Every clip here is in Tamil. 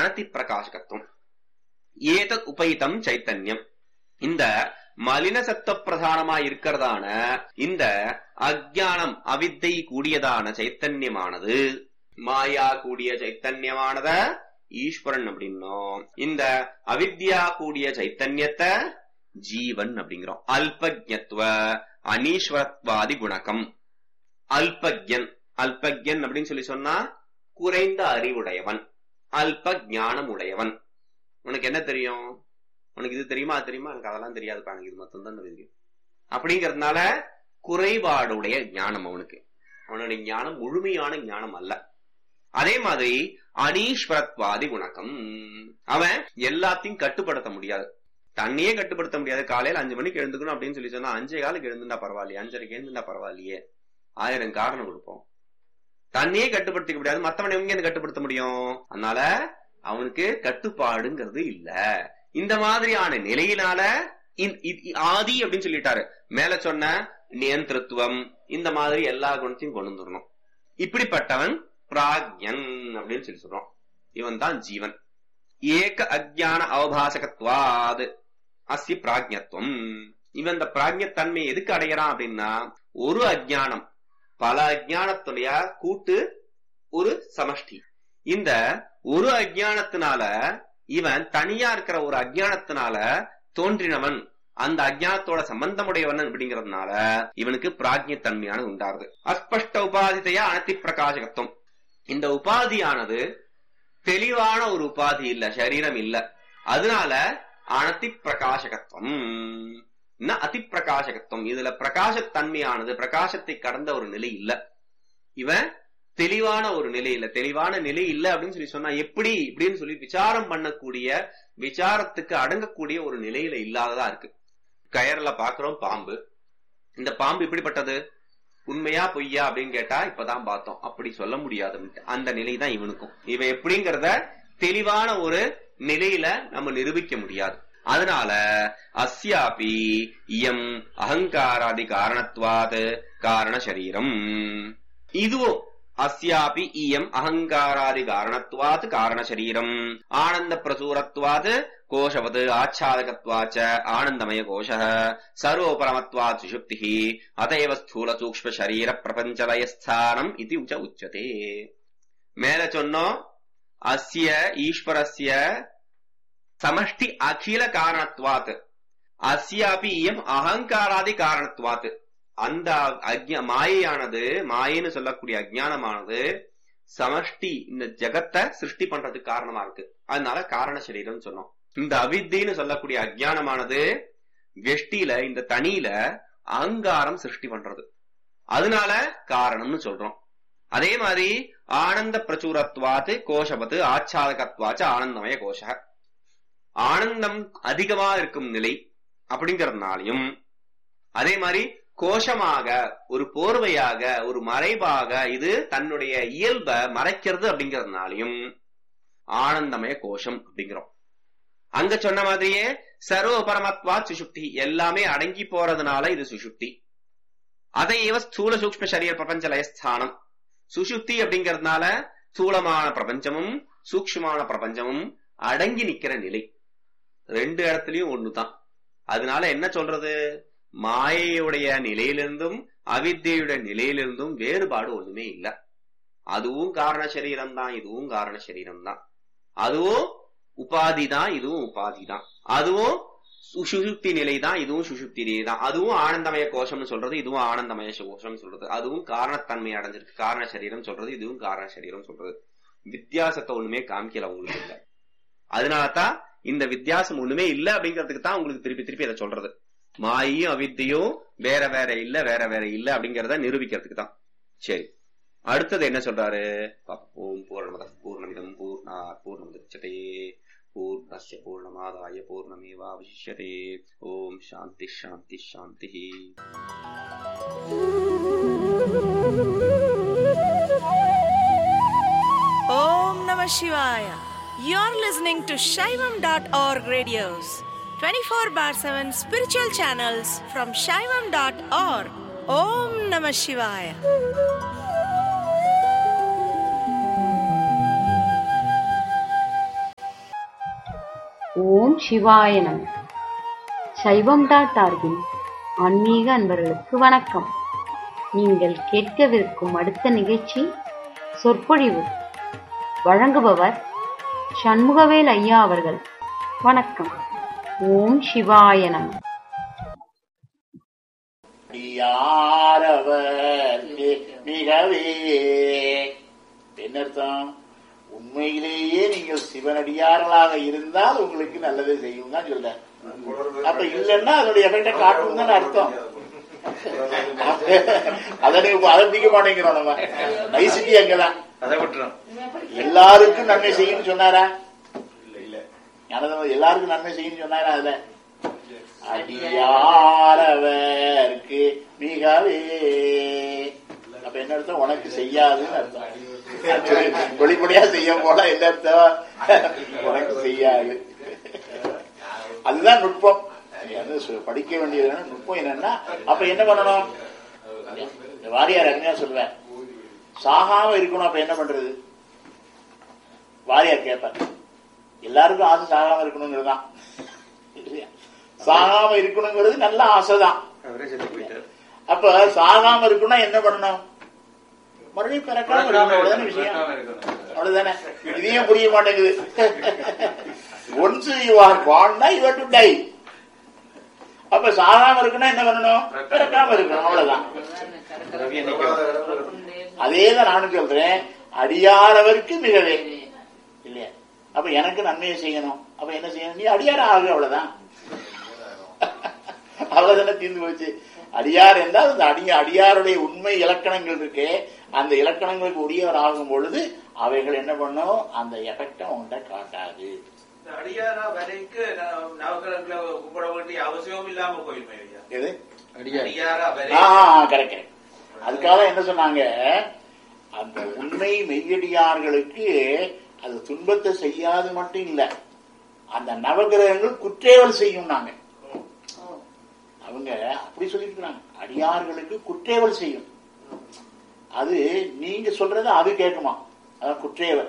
அனதி பிரகாசகத்துவம் ஏதத் உபயிதம் சைத்தன்யம் இந்த மலின சத்த பிரதானமா இருக்கிறதான இந்த அஜானம் அவித்தை கூடியதான சைத்தன்யமானது மாயா கூடிய சைத்தன்யமானத ஈஸ்வரன் அப்படின்னோம் இந்த அவித்யா கூடிய சைத்தன்யத்தை ஜீவன் அப்படிங்கிறோம் அல்பஜத்வ அனீஸ்வரத்வாதி குணகம் அல்பஜன் அல்பஜன் அப்படின்னு சொல்லி சொன்னா குறைந்த அறிவுடையவன் அல்ப ஞானம் உடையவன் உனக்கு என்ன தெரியும் உனக்கு இது தெரியுமா அது தெரியுமா எனக்கு அதெல்லாம் தெரியாதுப்பா எனக்கு இது மொத்தம் தான் தெரியும் அப்படிங்கறதுனால குறைபாடுடைய ஞானம் அவனுக்கு அவனுடைய ஞானம் முழுமையான ஞானம் அல்ல அதே மாதிரி அனீஸ்வரத்வாதி குணக்கம் அவன் எல்லாத்தையும் கட்டுப்படுத்த முடியாது தன்னையே கட்டுப்படுத்த முடியாது காலையில அஞ்சு மணிக்கு எழுந்துக்கணும் அப்படின்னு சொல்லி சொன்னா அஞ்சே காலுக்கு எழுந்துட்டா பரவாயில்லையே அஞ்சரைக்கு எழுந்துட்டா பரவாயில்லையே ஆயிரம் காரணம் கொடுப்போம் தன்னையே கட்டுப்படுத்திக்க முடியாது மத்தவனை எங்க இருந்து கட்டுப்படுத்த முடியும் அதனால அவனுக்கு கட்டுப்பாடுங்கிறது இல்ல இந்த மாதிரியான நிலையினால இந்- இ- ஆதி அப்படின்னு சொல்லிட்டாரு மேல சொன்ன நியந்திரத்துவம் இந்த மாதிரி எல்லா குணத்தையும் கொண்டு வந்துடணும் இப்படிப்பட்டவன் பிராக்யன் அப்படின்னு சொல்லி சொல்றோம் இவன் தான் ஜீவன் ஏக அஜான அவபாசகத்வாது அஸ்ய பிராக்ஞத்துவம் இவன் இந்த பிராக்ஞத்தன்மை எதுக்கு அடையறான் அப்படின்னா ஒரு அஜானம் பல அஜானத்துடைய கூட்டு ஒரு சமஷ்டி இந்த ஒரு அஜானத்தினால இவன் தனியா இருக்கிற ஒரு அஜானத்தினால தோன்றினவன் அந்த அஜானத்தோட சம்பந்தமுடையவன் அப்படிங்கறதுனால இவனுக்கு பிராக்ஞத்தன்மையானது உண்டாருது அஸ்பஷ்ட உபாதிதையா அனத்தி பிரகாசகத்துவம் இந்த உபாதியானது தெளிவான ஒரு உபாதி இல்ல சரீரம் இல்ல அதனால அனதி பிரகாசகத்துவம் ந அதி பிரகாசகத்துவம் இதுல பிரகாசத்தன்மையானது பிரகாசத்தை கடந்த ஒரு நிலை இல்ல இவன் தெளிவான ஒரு நிலை இல்ல தெளிவான நிலை இல்ல அப்படின்னு சொல்லி சொன்னா எப்படி இப்படின்னு சொல்லி விசாரம் பண்ணக்கூடிய விசாரத்துக்கு அடங்கக்கூடிய ஒரு நிலையில இல்லாததா இருக்கு கயர்ல பாக்குறோம் பாம்பு இந்த பாம்பு இப்படிப்பட்டது உண்மையா பொய்யா அப்படின்னு கேட்டா இப்பதான் பார்த்தோம் அப்படி சொல்ல முடியாது அந்த நிலை தான் இவனுக்கும் இவன் எப்படிங்கறத தெளிவான ஒரு நிலையில நம்ம நிரூபிக்க முடியாது அதனால அஸ்யாபி இயம் அகங்காராதி காரணத்வாத் காரண சரீரம் இதுவும் அஸ்யாபி இயம் அகங்காராதி காரணத்வாத் காரண சரீரம் ஆனந்த பிரசூரத்வாத் கோஷவத் ஆச்சாதகத்வாச்ச ஆனந்தமய கோஷ சர்வோபரமத்வாத் சுஷுப்தி அதைவ ஸ்தூல சூக்ஷ்ம சரீர பிரபஞ்சலயஸ்தானம் இது உச்ச உச்சதே மேல சொன்னோம் அஸ்ய ஈஸ்வரஸ்ய சமஷ்டி அகில காரணத்வாத் அஸ்யாபி இயம் அகங்காராதி காரணத்வாத் அந்த அக்ஞ மாயையானது மாயைன்னு சொல்லக்கூடிய அஜ்ஞானமானது சமஷ்டி இந்த ஜெகத்தை சிருஷ்டி பண்றதுக்கு காரணமா இருக்கு அதனால காரண சரீரம் சொன்னோம் இந்த அவித்தின்னு சொல்லக்கூடிய அஜ்ஞானமானது வெஷ்டியில இந்த தனியில அகங்காரம் சிருஷ்டி பண்றது அதனால காரணம்னு சொல்றோம் அதே மாதிரி ஆனந்த பிரச்சுரத்வாத்து கோஷபத்து ஆச்சாதகத்வாச்ச ஆனந்தமய கோஷ ஆனந்தம் அதிகமா இருக்கும் நிலை அப்படிங்கறதுனாலையும் அதே மாதிரி கோஷமாக ஒரு போர்வையாக ஒரு மறைவாக இது தன்னுடைய இயல்ப மறைக்கிறது அப்படிங்கறதுனாலையும் ஆனந்தமய கோஷம் அப்படிங்கிறோம் அங்க சொன்ன மாதிரியே சர்வ பரமத்வா சுஷுப்தி எல்லாமே அடங்கி போறதுனால இது சுஷுப்தி அதையவ ஸ்தூல சூக்ஷ்ம சரீர பிரபஞ்ச லயஸ்தானம் சுஷுப்தி அப்படிங்கறதுனால ஸ்தூலமான பிரபஞ்சமும் சூக்ஷ்மமான பிரபஞ்சமும் அடங்கி நிக்கிற நிலை ரெண்டு இடத்துலயும் ஒண்ணுதான் அதனால என்ன சொல்றது மாயையுடைய நிலையிலிருந்தும் அவித்தியுடைய நிலையிலிருந்தும் வேறுபாடு ஒண்ணுமே இல்ல அதுவும் காரண சரீரம் தான் இதுவும் காரண சரீரம் தான் அதுவும் உபாதி தான் இதுவும் உபாதி தான் அதுவும் சு- சுஷுப்தி நிலை தான் இதுவும் சுஷுப்தி நிலை தான் அதுவும் ஆனந்தமய கோஷம்னு சொல்றது இதுவும் ஆனந்தமய கோஷம்னு சொல்றது அதுவும் காரணத்தன்மை அடைஞ்சிருக்கு காரண சரீரம் சொல்றது இதுவும் காரண சரீரம் சொல்றது வித்தியாசத்தை ஒண்ணுமே காமிக்கல உங்களுக்கு இல்ல அதனாலதான் இந்த வித்தியாசம் ஒண்ணுமே இல்ல அப்படிங்கிறதுக்கு தான் உங்களுக்கு திருப்பி திருப்பி அதை சொல்றது மாயும் அவித்தியும் வேற வேற இல்ல வேற வேற இல்ல அப்படிங்கறத நிரூபிக்கிறதுக்கு தான் சரி அடுத்தது என்ன சொல்றாரு பாப்போம். ஓம் பூர்ணமத பூர்ணமிதம் பூர்ணா பூர்ணமுதச்சதே பூர்ணஸ்ய பூர்ணமாதாய பூர்ணமேவாவசிஷ்யதே ஓம் சாந்தி சாந்தி சாந்தி Om Namah Shivaya. You're listening to Shaivam.org radios, 24 bar 7 spiritual channels from Shaivam.org. Om Namah Shivaya. ஓம் சிவாய நம சைவம் டாட் ஆர்கின் ஆன்மீக அன்பர்களுக்கு வணக்கம் நீங்கள் கேட்கவிருக்கும் அடுத்த நிகழ்ச்சி சொற்பொழிவு வழங்குபவர் சண்முகவேல் ஐயா அவர்கள் வணக்கம் ஓம் சிவாய நம யாரவர்க்கு மிகவே என்ன அர்த்தம் உண்மையிலேயே நீங்கள் சிவனடியார்களாக இருந்தால் உங்களுக்கு நல்லது செய்யும் தான் சொல்ற அப்ப இல்லைன்னா அதனுடைய எஃபெக்ட காட்டும் தான் அர்த்தம் அதை நீங்க அதை பிடிக்க மாட்டேங்கிறோம் நம்ம நைசிட்டி அங்கதான் அதை விட்டுறோம் எல்லாருக்கும் நன்மை செய்யும்னு சொன்னாரா ஞானதம் எல்லாருக்கும் நன்மை செய்யும்னு சொன்னாரா அதுல அடியாரவர்க்கு மிகவே அப்ப என்ன அர்த்தம் உனக்கு செய்யாதுன்னு அர்த்தம் வெளிப்படையா செய்ய போல என்ன அர்த்தம் உனக்கு செய்யாது அதுதான் நுட்பம் அது சு- படிக்க வேண்டியது என்னன்னா, நுட்பம் என்னன்னா அப்ப என்ன பண்ணணும் இந்த வாரியார் அருமையா சொல்லுவேன் சாகாம இருக்கணும் அப்ப என்ன பண்றது வாரியார் கேட்பார் எல்லாருக்கும் ஆசை சாகாம இருக்கணுங்கிறது தான் இல்லையா? சாகாம இருக்கணுங்கிறது நல்ல ஆசைதான் அவரே சொல்லி போயிட்டார் அப்ப சாகாம இருக்கணும்னா என்ன பண்ணணும் மறுபடியும் பிறக்காம இருக்கணும் அவ்வளவுதானே விஷயம் அவ்வளவுதானே இதையும் புரிய மாட்டேங்குது ஒன்ஸ் யூ ஆர் பார்ன்னா யூ டு டை அப்ப சாகாம இருக்கணும்னா என்ன பண்ணணும் பிறக்காம இருக்கணும் அவ்வளவுதான் ரவி அன்னைக்கு அதேதான் நானும் சொல்றேன் அடியாரவருக்கு மிகவே இல்லையா அப்ப எனக்கு நன்மையை செய்யணும் அப்ப என்ன செய்யணும் நீ அடியார ஆகு அவ்வளவுதான் அவ்வளவுதானே தீர்ந்து போச்சு அடியார் என்றால் அந்த அடிய அடியாருடைய உண்மை இலக்கணங்கள் இருக்கு அந்த இலக்கணங்களுக்கு உரியவர் ஆகும் பொழுது அவைகள் என்ன பண்ணும் அந்த எஃபெக்ட உன்கிட்ட காட்டாது அடியாரா வரைக்கு நவக்கிழங்குல கும்பிட வேண்டிய அவசியம் இல்லாம போயிருமே ஐயா எது அடியாரா வரை கரெக்ட் கரெக்ட் அதுக்காக தான் என்ன சொன்னாங்க அந்த உண்மை மெய்யடியார்களுக்கு அது துன்பத்தை செய்யாது மட்டும் இல்ல அந்த நவகிரகங்கள் குற்றேவல் செய்யும் நாங்க அவங்க அப்படி சொல்லியிருக்கிறாங்க அடியார்களுக்கு குற்றேவல் செய்யும் அது நீங்க சொல்றத அது கேட்குமா அதான் குற்றேவல்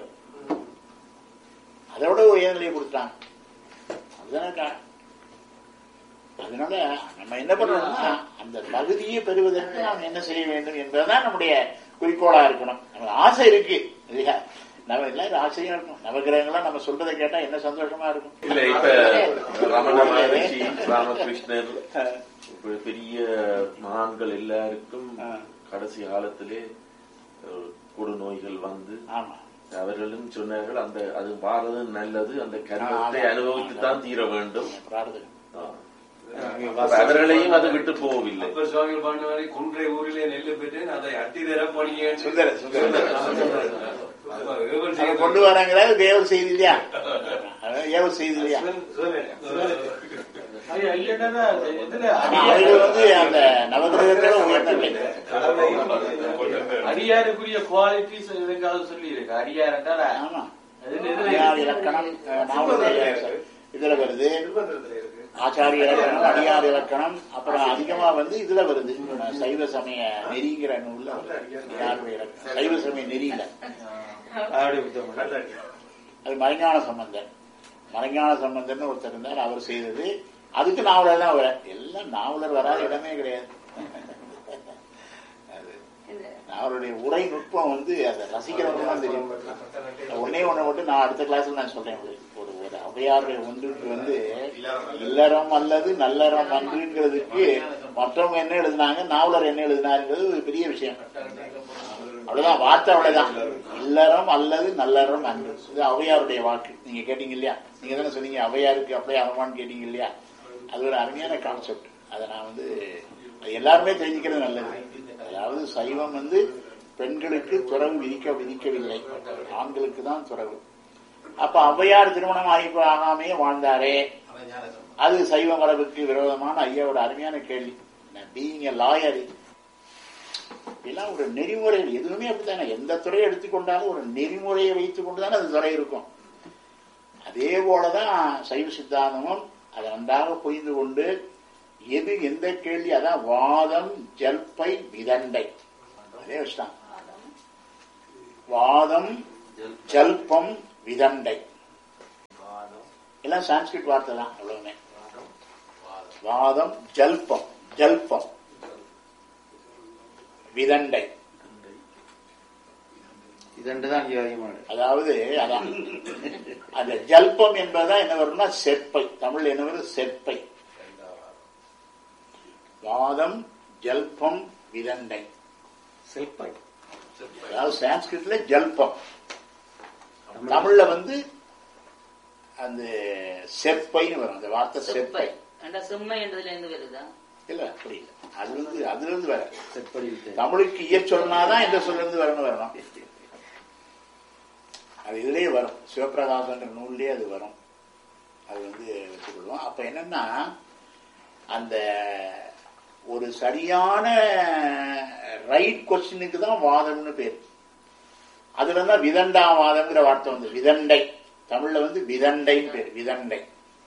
அதோட உயர்நிலையை கொடுத்தாங்க அதுதானே கா- அதனால நம்ம என்ன பண்றோம்னா அந்த தகுதியை பெறுவதற்கு நாம் என்ன செய்ய வேண்டும் என்பதுதான் நம்முடைய குறிக்கோளா இருக்கணும் நமக்கு ஆசை இருக்கு இல்லையா நம்ம எல்லாரும் ஆசையா இருக்கணும் நவகிரகங்கள்லாம் நம்ம சொல்றதை கேட்டா என்ன சந்தோஷமா இருக்கும் இல்ல இப்ப ரமண மகரிஷி ராமகிருஷ்ணர் இப்ப பெரிய மகான்கள் எல்லாருக்கும் ஆ. கடைசி காலத்திலே அஹ், கொடுநோய்கள் வந்து ஆமா அவர்களும் சொன்னார்கள் அந்த அது வாரது நல்லது அந்த கர்மத்தை ஆமா. அனுபவித்து தான் தீர வேண்டும் பிரார்த்தனை ஆ. அப்ப அவர்களையும் அது விட்டு போகவில்லை அப்பர் சுவாமிகள் பண்ண வரை குன்றை ஊரிலே நெல்லு பெற்று அதை அட்டி தர போனீங்க சுந்தர சுந்தர அவங்க கொண்டு வராங்கிறாரு தேவர் செய்தி இல்லையா அதான் ஏவல் செய்தி இல்லையா ஆனா அவர்கள் வந்து அந்த நவகிரகத்தோட உயர்ந்தவை அடியாருக்குரிய குவாலிட்டிஸ் எதுக்காக சொல்லி இருக்கு அடியார் என்றால் ஆமா அது அடியார் இலக்கணம் அஹ், நாவலுடைய இதுல வருது ஆச்சாரிய இலக்கணம் அடியார் இலக்கணம் அப்புறம் அதிகமா வந்து இதுல வருது அஹ், சைவ சமய நெறிங்கிற நூல்ல வருது. அடியாருடைய இலக்கணம் சைவ சமய நெறியில அது மறைஞான சம்பந்தர் மறைஞான சம்பந்தர்னு ஒருத்தர் இருந்தார் அவர் செய்தது அதுக்கு நாவலர் தான் வர எல்லாம் நாவலர் வராத இடமே கிடையாது அது அவருடைய உரை நுட்பம் வந்து அதை ரசிக்கிறவங்க தான் தெரியும் ஒன்னே ஒண்ணு மட்டும் நான் அடுத்த கிளாஸ்ல நான் சொல்றேன் உங்களுக்கு. ஒரு ஒரு அவையாருடைய ஒன்றுக்கு வந்து இல்லறம் அல்லது நல்லறம் அன்றுங்கிறதுக்கு மற்றவங்க என்ன எழுதினாங்க நாவலர் என்ன எழுதினாருங்கிறது ஒரு பெரிய விஷயம் அவ்வளவுதான் வார்த்தை அவ்வளவுதான் இல்லறம் அல்லது நல்லறம் அன்று இது அவையாருடைய வாக்கு நீங்க கேட்டீங்க இல்லையா நீங்க தானே சொன்னீங்க அவையாருக்கு அப்படியே அவமான்னு கேட்டீங்க இல்லையா அது ஒரு அருமையான கான்செப்ட் அதை நான் வந்து அது எல்லாருமே தெரிஞ்சுக்கிறது நல்லது அதாவது சைவம் வந்து பெண்களுக்கு துறவு விதிக்க விதிக்கவில்லை ஆண்களுக்கு தான் துறவு அப்ப ஔவையார் திருமணம் ஆகி ஆகாமே வாழ்ந்தாரே அது சைவ மரபுக்கு விரோதமான ஐயாவோட அருமையான கேள்வி பீயிங் எ லாயர் இதெல்லாம் ஒரு நெறிமுறைகள் எதுவுமே அப்படித்தானே எந்த துறையை எடுத்துக்கொண்டாலும் ஒரு நெறிமுறையை வைத்துக் கொண்டுதானே அது துறை இருக்கும் அதே போலதான் சைவ சித்தாந்தமும் அதை நன்றாக புரிந்து கொண்டு எது எந்த கேள்வி அதான் வாதம் ஜல்பை விதண்டை அதே விஷயம் வாதம் ஜல்பம் விதண்டை எல்லாம் சான்ஸ்கிரிட் வார்த்தை தான் அவ்வளவுமே வாதம் ஜல்பம் ஜல்பம் விதண்டை இதண்டு தான் இங்கே அதிகமானது அதாவது அதான் அந்த ஜல்பம் என்பதுதான் என்ன வரும்னா செப்பை தமிழ் என்ன வரும் செப்பை வாதம் ஜல்பம் விதண்டை செல்பை அதாவது சான்ஸ்கிரிட்ல ஜல்பம் தமிழ்ல வந்து அந்த செப்பைன்னு வரும் அந்த வார்த்தை செப்பை செப்பை அந்த செம்மை என்றதுல இருந்து வருதா இல்ல அப்படி இல்ல அது வந்து அதுல இருந்து வர செப்படி வித்தை. தமிழுக்கு இயற் சொன்னாதான் இந்த சொல்ல இருந்து வரணும் வரணும் அது இதுலயே வரும் சிவபிரகாசன்ற நூல்லயே அது வரும் அது வந்து வச்சுக்கொள்வோம் அப்ப என்னன்னா அந்த ஒரு சரியான ரைட் கொஸ்டினுக்கு தான் வாதம்னு பேர் அதுல தான் விதண்டாவாதம்ங்கிற வார்த்தை வந்து விதண்டை தமிழ்ல வந்து விதண்டைன்னு பேர் விதண்டை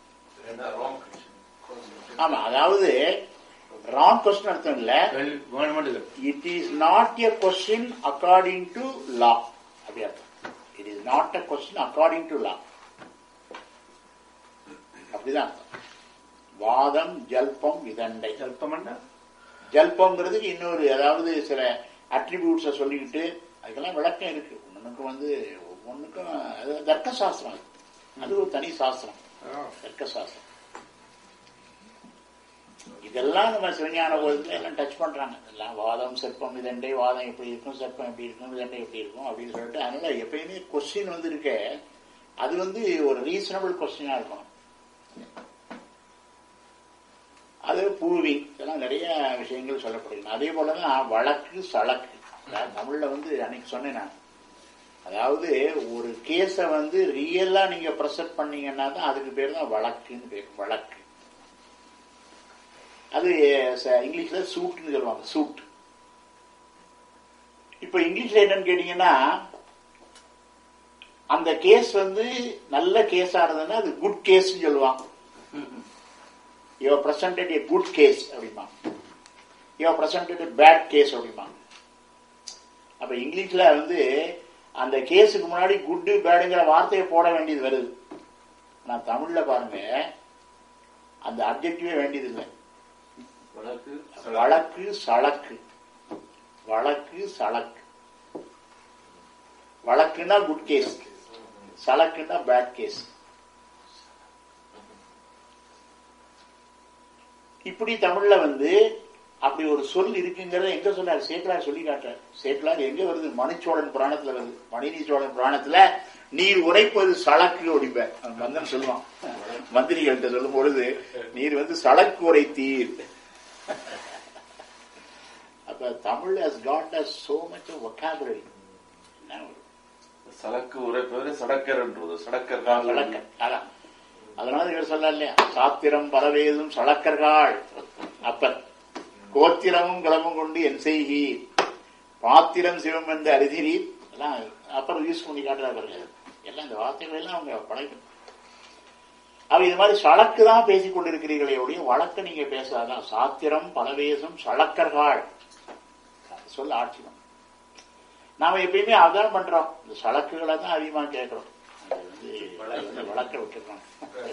ஆமா அதாவது ராங் கொஸ்டின் அர்த்தம் இல்ல கேள்வி வேணுமென்று கேள்வி. It is not a question according to law அப்படி அர்த்தம் it is not a question according to law அப்படிதான் அர்த்தம் வாதம் ஜல்பம் விதண்டை அல்பமண்டா ஜல்பம்ங்கிறதுக்கு இன்னொரு அதாவது சில அட்ரிபியூட்ஸை சொல்லிக்கிட்டு அதுக்கெல்லாம் விளக்கம் இருக்கு ஒன்றுக்கு வந்து ஒவ்வொன்றுக்கும் அது தர்க்க சாஸ்திரம் அது. அது ஒரு தனி சாஸ்திரம் தர்க்க சாஸ்திரம் இதெல்லாம் நம்ம சிவஞான போதத்துல எல்லாம் டச் பண்றாங்க எல்லாம் வாதம் சிற்பம் இதண்டை வாதம் எப்படி இருக்கும் சிற்பம் எப்படி இருக்கும் இதண்டை எப்படி இருக்கும் அப்படின்னு சொல்லிட்டு அதனால எப்பயுமே கொஸ்டின் வந்து இருக்க அது வந்து ஒரு ரீசனபிள் கொஸ்டினா இருக்கணும் அது பூவி இதெல்லாம் நிறைய விஷயங்கள் சொல்லப்படுகிறது அதே போலதான் வழக்கு சழக்கு அதாவது தமிழ்ல வந்து அன்னைக்கு சொன்னேன் நான் அதாவது ஒரு கேஸை வந்து ரியலா நீங்க ப்ரெசென்ட் பண்ணீங்கன்னா தான் அதுக்கு பேர் தான் வழக்குன்னு பேர் வழக்கு அது ச- இங்கிலீஷ்ல சூட்னு சொல்லுவாங்க சூட் இப்ப இங்கிலீஷ்ல என்னன்னு கேட்டீங்கன்னா அந்த கேஸ் வந்து நல்ல கேஸா இருந்ததுன்னா அது குட் கேஸ் சொல்லுவாங்க you presented a good case அப்படிமா you presented a bad case அப்படிமா அப்ப இங்கிலீஷ்ல வந்து அந்த கேஸுக்கு முன்னாடி குட் பேடுங்கிற வார்த்தையை போட வேண்டியது வருது நான் தமிழ்ல பாருங்க அந்த அப்ஜெக்டிவே வேண்டியது இல்லை வழக்கு வழக்கு சழக்கு வழக்கு சழக்கு வழக்குன்னா குட் கேஸ் சழக்குன்னா பேட் கேஸ் இப்படி தமிழ்ல வந்து அப்படி ஒரு சொல் இருக்குங்கிறத எங்க சொன்னார் சேக்கலார் சொல்லி காட்டுறார் சேக்கலார் எங்க வருது மணிச்சோழன் புராணத்துல வருது மணினி சோழன் புராணத்துல நீர் உரைப்பது சழக்கு அப்படிம்ப மந்தன் சொல்லுவான் மந்திரிகள்கிட்ட சொல்லும் பொழுது நீர் வந்து சழக்கு உரைத்தீர் அப்ப Tamil has got as so much vocabulary என்ன ஒரு சலக்கு உரைப்பது சடக்கர்ன்றது சடக்கர் சழக்கர் அதான் அதனால இவர் சொல்ல இல்லையா சாத்திரம் பரவேதும் சழக்கர்கள் அப்ப கோத்திரமும் கிளம்பும் கொண்டு என் செய்கி பாத்திரம் சிவம் என்று அரிதிரி எல்லாம் அப்புறம் யூஸ் பண்ணி காட்டுறா பாருங்க எல்லாம் இந்த வார்த்தைகள் எல்லாம் அவங்க பழகும் அவ இது மாதிரி சழக்கு தான் பேசிக் கொண்டிருக்கிறீர்களே ஒழிய வழக்கு நீங்க பேசாதான் சாத்திரம் பலவேசம் சழக்கர்கள் சொல்ல ஆட்சியம் நாம எப்பயுமே அதான் பண்றோம் இந்த சழக்குகளை தான் அதிகமா கேட்கிறோம் அது வந்து அது வந்து வழக்க விட்டுறோம்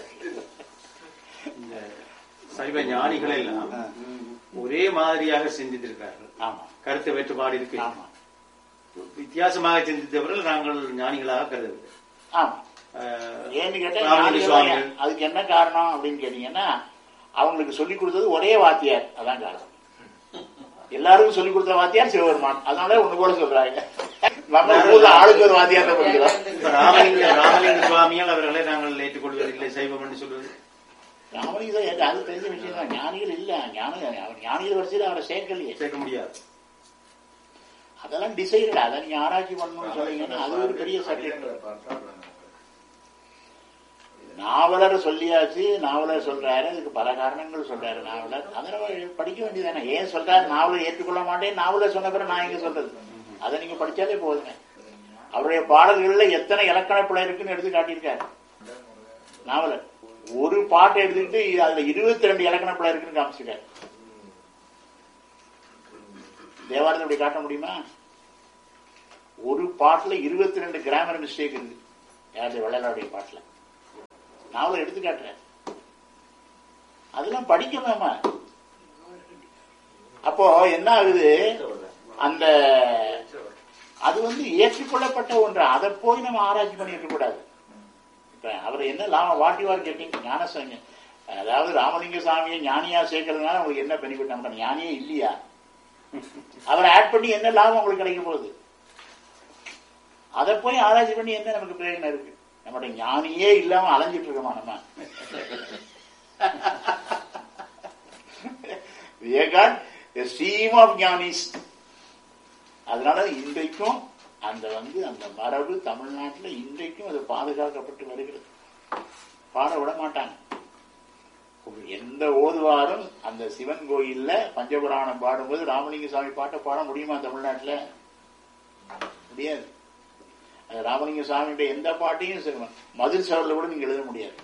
இந்த சைவ ஞானிகள் எல்லாம் ஒரே மாதிரியாக சிந்தித்திருக்கிறார்கள் ஆமா கருத்து வேற்றுபாடு இருக்கு ஆமா வித்தியாசமாக சிந்தித்தவர்கள் நாங்கள் ஞானிகளாக கருதவில்லை ஆமா அஹ், ஏன்னு கேட்டா ராமலிங்க ஞானிகள் சுவாமிகள் தான். அதுக்கு என்ன காரணம் அப்படின்னு கேட்டீங்கன்னா அவங்களுக்கு சொல்லி கொடுத்தது ஒரே வாத்தியார் அதான் காரணம் எல்லாருக்கும் சொல்லி கொடுத்த வாத்தியார் சிவபெருமான் அதனால ஒண்ணு போல சொல்றாங்க நம்ம ஊர்ல ஆளுக்கு ஒரு வாத்தியார் தான் படிக்கிறோம் இப்ப ராமலிங்க ராமலிங்க சுவாமியால் அவர்களை நாங்கள் ஏற்றுக்கொள்வதில்லை சைவம் என்று சொல்வது ராமலிங்க சார் அது தெரிஞ்ச விஷயம் தான் ஞானிகள் இல்ல ஞான அவர் ஞானிகள் வரிசையில் அவரை சேர்க்கலையே சேர்க்க முடியாது அதெல்லாம் டிசைடட் அதை நீங்க ஆராய்ச்சி பண்ணணும்னு சொன்னீங்கன்னா அது ஒரு பெரிய சப்ஜெக்ட் நாவலர் சொல்லியாச்சு நாவலர் சொல்றாரு அதுக்கு பல காரணங்கள் சொல்றாரு நாவலர் அதை நம்ம படிக்க வேண்டியதானே ஏன் சொல்றாரு நாவலர் ஏற்றுக்கொள்ள மாட்டேன் நாவலர் சொன்ன பிறகு நான் எங்க சொல்றது அதை நீங்க படிச்சாலே போதுங்க அவருடைய பாடல்கள்ல எத்தனை இலக்கண பிழை இருக்குன்னு எடுத்து காட்டியிருக்காரு நாவலர் ஒரு பாட்டை எடுத்துக்கிட்டு அதுல இருபத்தி ரெண்டு இலக்கண பிழை இருக்குன்னு காமிச்சிருக்காரு தேவாரத்தை அப்படி காட்ட முடியுமா ஒரு பாட்டுல இருபத்தி ரெண்டு கிராமர் மிஸ்டேக் இருக்கு யாருடைய வள்ளலாருடைய பாட்டுல நாவலை எடுத்து காட்டுறேன் அதெல்லாம் படிக்கணுமா அப்போ என்ன ஆகுது அந்த அது வந்து ஏற்றுக்கொள்ளப்பட்ட ஒன்று அதை போய் நம்ம ஆராய்ச்சி பண்ணிட்டு கூடாது இப்ப அவர் என்ன லாபம் வாட்டி வார் கேட்டீங்க ஞானசங்க அதாவது ராமலிங்க சாமியை ஞானியா சேர்க்கறதுனால உங்களுக்கு என்ன பெனிஃபிட் நம்ம ஞானியே இல்லையா அவரை ஆட் பண்ணி என்ன லாபம் உங்களுக்கு கிடைக்க போகுது அதை போய் ஆராய்ச்சி பண்ணி என்ன நமக்கு பிரயோஜனம் இருக்கு நம்முடைய ஞானியே இல்லாம அலைஞ்சிட்டு இருக்கோமா நம்ம விவேகான் ஸ்ட்ரீம் ஆஃப் ஞானிஸ் அதனால இன்றைக்கும் அந்த வந்து அந்த மரபு தமிழ்நாட்டில் இன்றைக்கும் அது பாதுகாக்கப்பட்டு வருகிறது பாட விட மாட்டாங்க எந்த ஓதுவாரும் அந்த சிவன் கோயில்ல பஞ்சபுராணம் பாடும்போது ராமலிங்க சாமி பாட்டை பாட முடியுமா தமிழ்நாட்டில் முடியாது அது ராமலிங்க சாமியுடைய எந்த பாட்டையும் சிவன் மதில் சவரில் கூட நீங்க எழுத முடியாது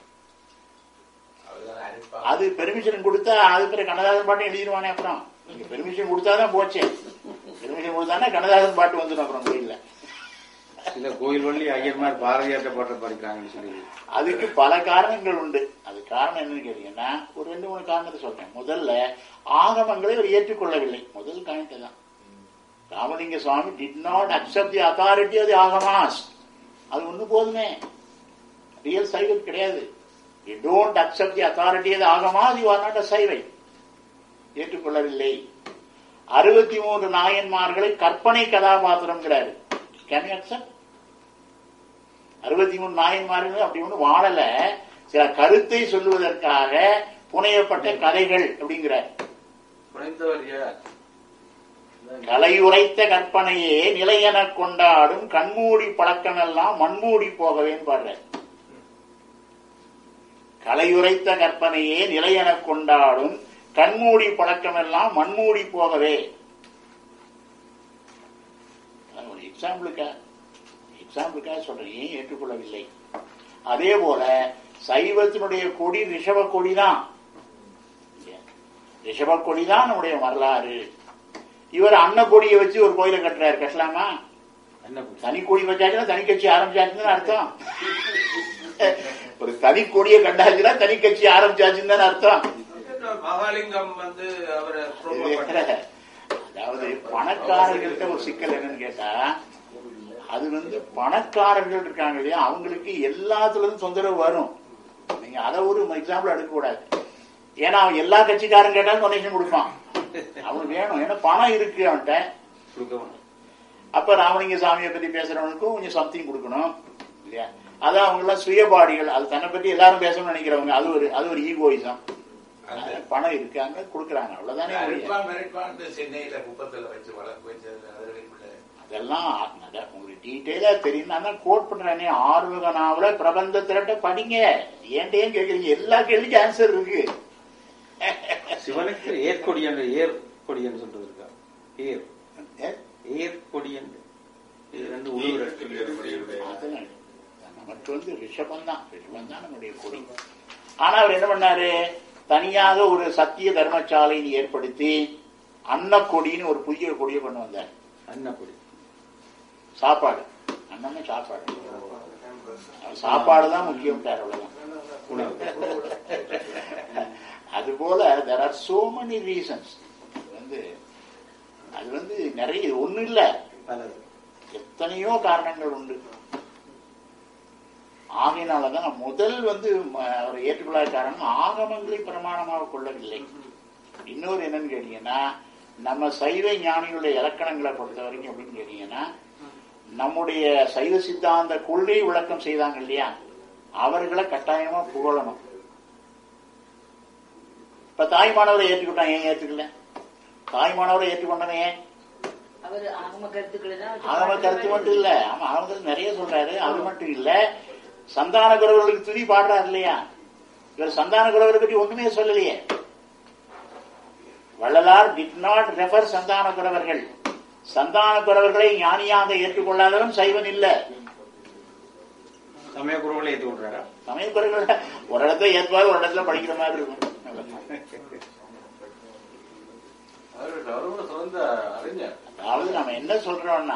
அது பெர்மிஷன் கொடுத்தா அது பிறகு கண்ணதாசன் பாட்டும் எழுதிடுவானே அப்புறம் நீங்க பெர்மிஷன் கொடுத்தாதான் போச்சே பெர்மிஷன் கொடுத்தானே கண்ணதாசன் பாட்டு வந்துடும் அப்புறம் கோயில்ல இல்ல கோயில் வள்ளி ஐயர்மார் பாரதியார்ட்ட பாட்டு படிக்கிறாங்கன்னு சொல்லி அதுக்கு பல காரணங்கள் உண்டு அது காரணம் என்னன்னு கேட்டீங்கன்னா ஒரு ரெண்டு மூணு காரணத்தை சொல்றேன் முதல்ல ஆகமங்களை அவர் ஏற்றுக்கொள்ளவில்லை முதல் காரணத்தை தான் Ramalinga Swami did not accept the authority அது ஆகமாஸ் அது ஒண்ணு போதுமே ரியல் சைவம் கிடையாது you don't accept the authority அது Agamas you are not a சைவை ஏற்றுக்கொள்ளவில்லை அறுபத்தி மூன்று நாயன்மார்களை கற்பனை கதாபாத்திரம்ங்கிறாரு கேன் யூ அக்செப்ட் அறுபத்தி மூணு நாயன்மார்கள் அப்படி ஒண்ணு வாழல சில கருத்தை சொல்லுவதற்காக புனையப்பட்ட கதைகள் அப்படிங்கிறார் புனைந்தவர் யார் கலையுரைத்த கற்பனையே நிலையென கொண்டாடும் கண்மூடி பழக்கமெல்லாம் மண்மூடி போகவேன்னு பாடுறார் கலையுரைத்த கற்பனையே நிலையென கொண்டாடும் கண்மூடி பழக்கமெல்லாம் மண்மூடி போகவே அதான் ஒரு எக்ஸாம்பிளுக்கா எக்ஸாம்பிளுக்காக சொல்றேன் ஏன் ஏற்றுக்கொள்ளவில்லை அதே போல சைவத்தினுடைய கொடி ரிஷப கொடி தான் ரிஷப கொடி தான் நம்முடைய வரலாறு இவர் அன்னக்கொடியை வச்சு ஒரு கோயிலை கட்டுறாரு கட்டலாமா என்ன தனி கொடி வச்சாச்சுன்னா தனி கட்சி ஆரம்பிச்சாச்சுன்னு அர்த்தம் ஒரு தனி கொடியை கண்டாச்சுன்னா தனி கட்சி ஆரம்பிச்சாச்சுன்னு தானே அர்த்தம் மகாலிங்கம் வந்து அவரை promote பண்ணாரு. அதாவது பணக்காரர்கள்ட்ட ஒரு சிக்கல் என்னன்னு கேட்டா அது வந்து பணக்காரர்கள் இருக்காங்க இல்லையா அவங்களுக்கு எல்லாத்துல இருந்து தொந்தரவு வரும் நீங்க அதை ஒரு எக்ஸாம்பிள் எடுக்க கூடாது ஏன்னா அவன் எல்லா கட்சிக்காரன் கேட்டாலும் டொனேஷன் கொடுப்பான் அவனுக்கு வேணும் ஏன்னா பணம் இருக்கு அவன்கிட்ட கொடுக்க வேணும் அப்ப ராமலிங்க சாமியை பத்தி பேசுறவனுக்கும் கொஞ்சம் சம்திங் கொடுக்கணும் இல்லையா அதான் அவங்க எல்லாம் சுயபாடிகள் அது தன்னை பத்தி எல்லாரும் பேசணும்னு நினைக்கிறவங்க அது ஒரு அது ஒரு ஈகோயிசம் பணம் இருக்கு அங்க கொடுக்குறாங்க அவ்வளவுதானே ஒழிய. அரிப்பான் மெரிப்பான் சென்னையில குப்பத்துல வச்சு வளர்க்க வச்சது அதற்குள்ள அதெல்லாம் அதான் உங்களுக்கு டீட்டெயிலா தெரியும் நான் தான் கோட் பண்றேனே ஆறுமுக நாவல பிரபந்த திரட்ட படிங்க ஏன்டே கேக்குறீங்க எல்லா கேள்விக்கும் ஆன்சர் இருக்கு சிவனுக்கு ஏற்கொடி என்று ஏர் கொடி என்று சொல்றது இருக்கா ஏர் ஏ? ஏர் கொடி என்று இது ரெண்டு உழுவுற அதெல்லாம் இல்ல. நமக்கு வந்து ரிஷபம் தான் ரிஷபம் தான் நம்முடைய கொடி ஆனா அவர் என்ன பண்ணாரு தனியாக ஒரு சத்திய தர்மசாலையை ஏற்படுத்தி அன்னக்கொடின்னு ஒரு புதிய கொடியை கொண்டு வந்தார் அன்னப்பொடி சாப்பாடு அன்னமே சாப்பாடு அவர் சாப்பாடு தான் முக்கியம் அவ்வளவுதான் உணவு அதுபோல there are so many reasons வந்து அது வந்து நிறைய ஒண்ணு இல்ல நல்லது எத்தனையோ காரணங்கள் உண்டு ஆகையினாலதான் முதல் வந்து ம- அவர் ஏற்றுக்கொள்ளாத காரணம் ஆகமங்களை பிரமாணமாக கொள்ளவில்லை இன்னொரு என்னன்னு கேட்டீங்கன்னா நம்ம சைவ ஞானிகளுடைய இலக்கணங்களை பொறுத்த வரைக்கும் அப்படின்னு கேட்டீங்கன்னா நம்முடைய சைவ சித்தாந்த கொள்கை விளக்கம் செய்தாங்க இல்லையா அவர்களை கட்டாயமா புகழணும் இப்ப தாய்மானவரை ஏற்றுக்கிட்டான் ஏன் ஏற்றுக்கல தாய்மானவரை ஏற்றுக்கொண்டன ஏன் அவர் ஆகம கருத்துக்களை தான் வச்சு ஆகம கருத்து மட்டும் இல்ல ஆமா அவங்க நிறைய சொல்றாரு அது மட்டும் இல்ல சந்தான குரவர்களுக்கு துதி பாடுறாரு இல்லையா இவர் சந்தான குரவரை பற்றி ஒண்ணுமே சொல்லலையே வள்ளலார் டிட் நாட் ரெஃபர் சந்தான குரவர்கள் சந்தான குரவர்களை ஞானியாக ஏற்றுக்கொள்ளாதவன் சைவன் இல்ல சமய குருவங்களை ஏத்து விடுறாரா சமய குரவர்கள் ஒரு இடத்துல ஏற்பாடு ஒரு இடத்துல படிக்கிற மாதிரி இருக்கும் அவர் அவர் சிறந்த அறிஞர் அதாவது நம்ம என்ன சொல்றோம்னா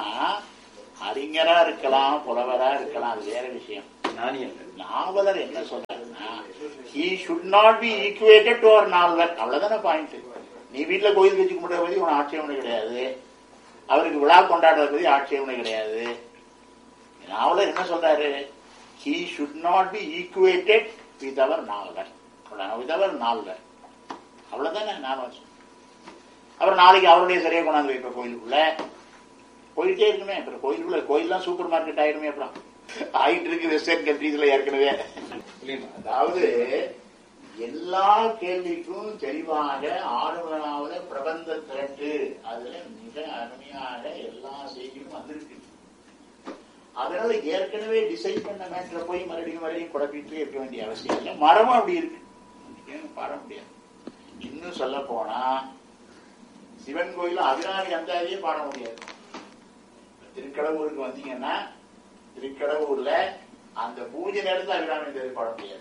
அறிஞரா இருக்கலாம் புலவரா இருக்கலாம் அது வேற விஷயம் ஞானி அல்ல நாவலர் என்ன சொல்றாருன்னா he should not be equated to அவர் நால்வர் அவ்வளவுதானே பாயிண்ட் நீ வீட்டுல கோயில் வச்சு கும்பிடுற பத்தி உனக்கு ஆட்சேபனை கிடையாது அவருக்கு விழா கொண்டாடுறத பத்தி ஆட்சேபனை கிடையாது நாவலர் என்ன சொல்றாரு he should not be equated with அவர் நால்வர் வித் அவர் நால்வர் அவ்வளவுதானே நால்வர் அப்புறம் நாளைக்கு அவருடைய சரியா கொண்டாந்து வைப்ப கோயிலுக்குள்ள போயிட்டே இருக்குமே அப்புறம் கோயிலுக்குள்ள கோயில்லாம் சூப்பர் மார்க்கெட் ஆயிடுமே அப்புறம் ஆயிட்டு இருக்கு வெஸ்டர்ன் கண்ட்ரீஸ்ல ஏற்கனவே அதாவது எல்லா கேள்விக்கும் தெளிவாக ஆளுநராவது பிரபந்த திரட்டு அதுல மிக அருமையாக எல்லா செய்தியும் வந்திருக்கு அதனால ஏற்கனவே டிசைட் பண்ண மேட்ல போய் மறுபடியும் மறுபடியும் குழப்பிட்டு இருக்க வேண்டிய அவசியம் இல்லை மரமும் அப்படி இருக்கு ஏன்னு பாட முடியாது இன்னும் சொல்ல போனா சிவன் கோயில அபிராமி அந்தாதியே பாட முடியாது திருக்கடவுருக்கு வந்தீங்கன்னா திருக்கடவுர்ல அந்த பூஜை நேரத்துல அபிராமி அந்தாதி பாட முடியாது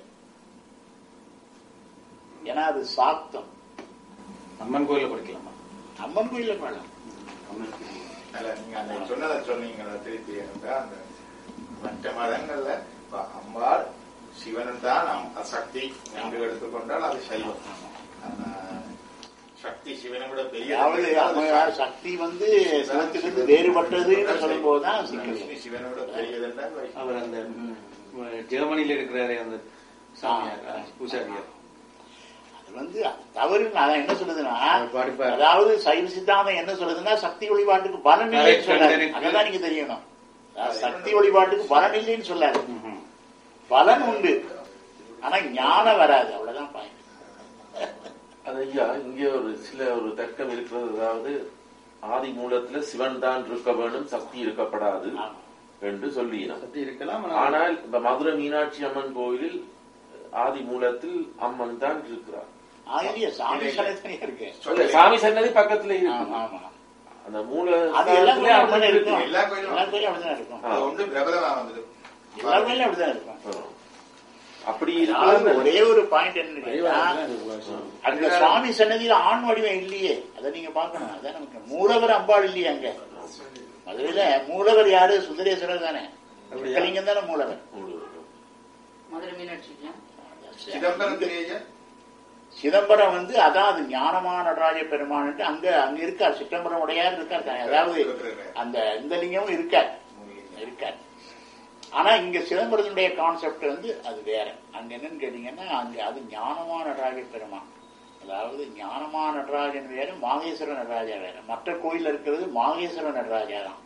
ஏன்னா அது சாத்தம் அம்மன் கோயில படிக்கலாமா அம்மன் கோயில்ல பாடலாம் அல்ல நீங்க அந்த சொன்னதை சொன்னீங்களா திருப்பி எனக்கு அந்த மற்ற மதங்கள்ல இப்ப அம்பாள் சிவன் தான் அம்- சக்தி என்று எடுத்துக்கொண்டால் அது சைவம் ஆனா, சக்தி சிவனை விட பெரிய அதாவது அம்மையார் சக்தி வந்து சிவத்திலிருந்து வேறுபட்டதுன்னு சொல்லும் போதுதான் சிக்கல் சிவனை விட பெரியதென்றால் வைஷ்ணவம். அவர் அந்த ம், ஜெர்மனியில இருக்கிறாரே அந்த சாமியார் பூசாரியார் அது வந்து தவறு நான் என்ன சொல்லுதுன்னா அவர் படிப்பார். அதாவது சைவ சித்தாந்தம் என்ன சொல்லுதுன்னா சக்தி வழிபாட்டுக்கு பலன் இல்லைன்னு Correct, சொல்லாரு correct. அதான் நீங்க தெரியணும் அதாவது சக்தி வழிபாட்டுக்கு பலன் இல்லைன்னு சொல்லாரு பலன் உண்டு ஆனா ஞானம் வராது அவ்வளவுதான் பாயிண்ட் அது ஐயா இங்கே ஒரு சில ஒரு தர்க்கம் இருக்கிறது அதாவது ஆதி மூலத்துல சிவன் தான் இருக்க வேண்டும் சக்தி இருக்கப்படாது என்று சொல்லினோம் சக்தி இருக்கலாம் ஆனால் இப்ப மதுரை மீனாட்சி அம்மன் கோயிலில் ஆதி மூலத்தில் அம்மன் தான் இருக்கிறார் ஆயிரிய சாமி சனத்தனியா இருக்கு இல்ல, சாமி சன்னதி பக்கத்துல ஆமா இருக்கு ஆமா அந்த மூல அது எல்லா ஸ்தானத்திலே கோயிலும் அம்மன் அப்படிதான் இருக்கு. இருக்கும் எல்லா கோயிலும் எல்லா கோயிலும் அப்படிதான் இருக்கும் ஆ. அது ஒன்று பிரபலமா வந்தது எல்லா கோயிலும் அப்படிதான் இருக்கும் ஆ. அப்படி அதாவது இருக்கிறது ஒரே ஒரு பாயிண்ட் என்ன கேட்டா, அந்த சாமி சன்னதியில ஆண் வடிவம் இல்லையே அதை நீங்க பார்க்கணும் அதான் நமக்கு மூலவர் அம்பாள் இல்லையே அங்க மதுரையில மூலவர் யாரு சுந்தரேஸ்வரர் தானே லிங்கம் தானே மூலவர் மதுரை மீனாட்சிக்கு சிதம்பரத்திலேயே சிதம்பரம் வந்து அதான் அது ஞானமான நடராஜ பெருமான்ட்டு அங்க அங்க இருக்கார் சிதம்பரம் உடையார் இருக்கார் தானே. அதாவது அந்த இந்த லிங்கமும் இருக்கார் இருக்கார் ஆனா இங்க சிதம்பரத்தினுடைய கான்செப்ட் வந்து அது வேற அங்க என்னன்னு கேட்டீங்கன்னா அங்க அது ஞானமான நடராஜ பெருமான் அதாவது ஞானமான நடராஜன் வேற மாகேஸ்வர நடராஜா வேற மற்ற கோயில்ல இருக்கிறது மாகேஸ்வர நடராஜா தான்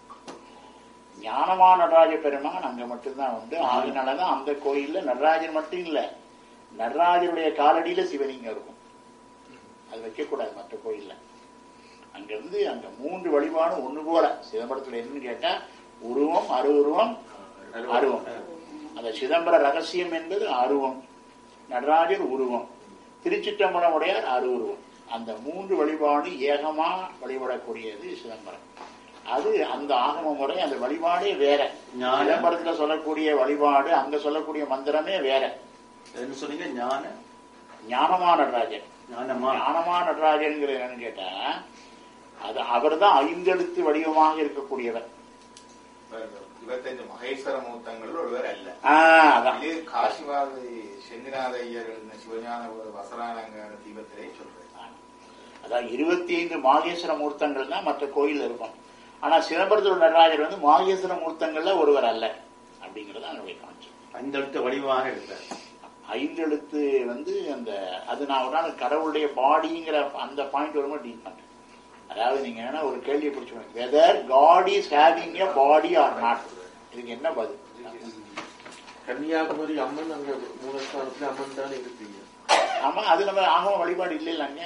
ஞானமான நடராஜ பெருமான் அங்க மட்டும்தான் உண்டு அதனாலதான் அந்த கோயில்ல நடராஜன் மட்டும் இல்ல நடராஜருடைய காலடியில சிவலிங்கம் இருக்கும் அது வைக்கக்கூடாது மற்ற கோயில்ல அங்க இருந்து அங்க மூன்று வழிபாடும் ஒண்ணு போல சிதம்பரத்துல என்னன்னு கேட்டா உருவம் அருவுருவம் அருவம் அந்த சிதம்பர ரகசியம் என்பது அருவம் நடராஜர் உருவம் திருச்சிற்றம்பலம் உடையார் அருவுருவம் அந்த மூன்று வழிபாடு ஏகமா வழிபடக்கூடியது சிதம்பரம் அது அந்த ஆகம முறை அந்த வழிபாடே வேற ஞான- சிதம்பரத்துல சொல்லக்கூடிய வழிபாடு அங்க சொல்லக்கூடிய மந்திரமே வேற என்ன சொன்னீங்க ஞான ஞானமா நடராஜர் ஞானமா ஞானமா நடராஜன்கிற என்னன்னு கேட்டா அது அவர்தான் ஐந்தெழுத்து வடிவமாக இருக்கக்கூடியவர் இருபத்தஞ்சு மகேஸ்வர மூர்த்தங்கள் ஒருவர் அல்ல ஆ, அதான் இது காசிவாதி செந்திநாத ஐயர் எழுதின சிவஞான ஒரு வசராலங்கார தீபத்திலே சொல்றேன் அதான் இருபத்தி ஐந்து மாகேஸ்வர மூர்த்தங்கள் தான் மற்ற கோயில் இருக்கும் ஆனா சிதம்பரத்தில் நடராஜர் வந்து மாகேஸ்வர மூர்த்தங்கள்ல ஒருவர் அல்ல அப்படிங்கறது அதனுடைய கான்செப்ட் அந்த இடத்த வடிவாக இருக்கார் ஐந்தெழுத்து வந்து அந்த அது நான் ஒரு நாள் கடவுளுடைய பாடிங்கிற அந்த பாயிண்ட் வரும்போது டீல் பண்றேன் அதாவது நீங்க என்ன ஒரு கேள்வியை பிடிச்சு whether God is having a body or not இதுக்கு என்ன பதில் கன்னியாகுமரி அம்மன் அங்க மூலஸ்தானத்துல அம்மன் தான் இருப்பீங்க ஆமா அது நம்ம ஆகம வழிபாடு இல்லை இல்லைங்க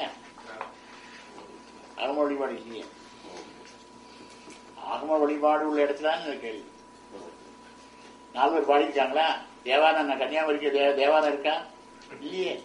ஆகம வழிபாடு இல்லையே ஆகம வழிபாடு உள்ள இடத்துல தான் இந்த கேள்வி நாலு பேர் பாடியிருக்காங்களா தேவாரம் நான் கன்னியாகுமரிக்கு தே- தேவாரம் இருக்கா இல்லையே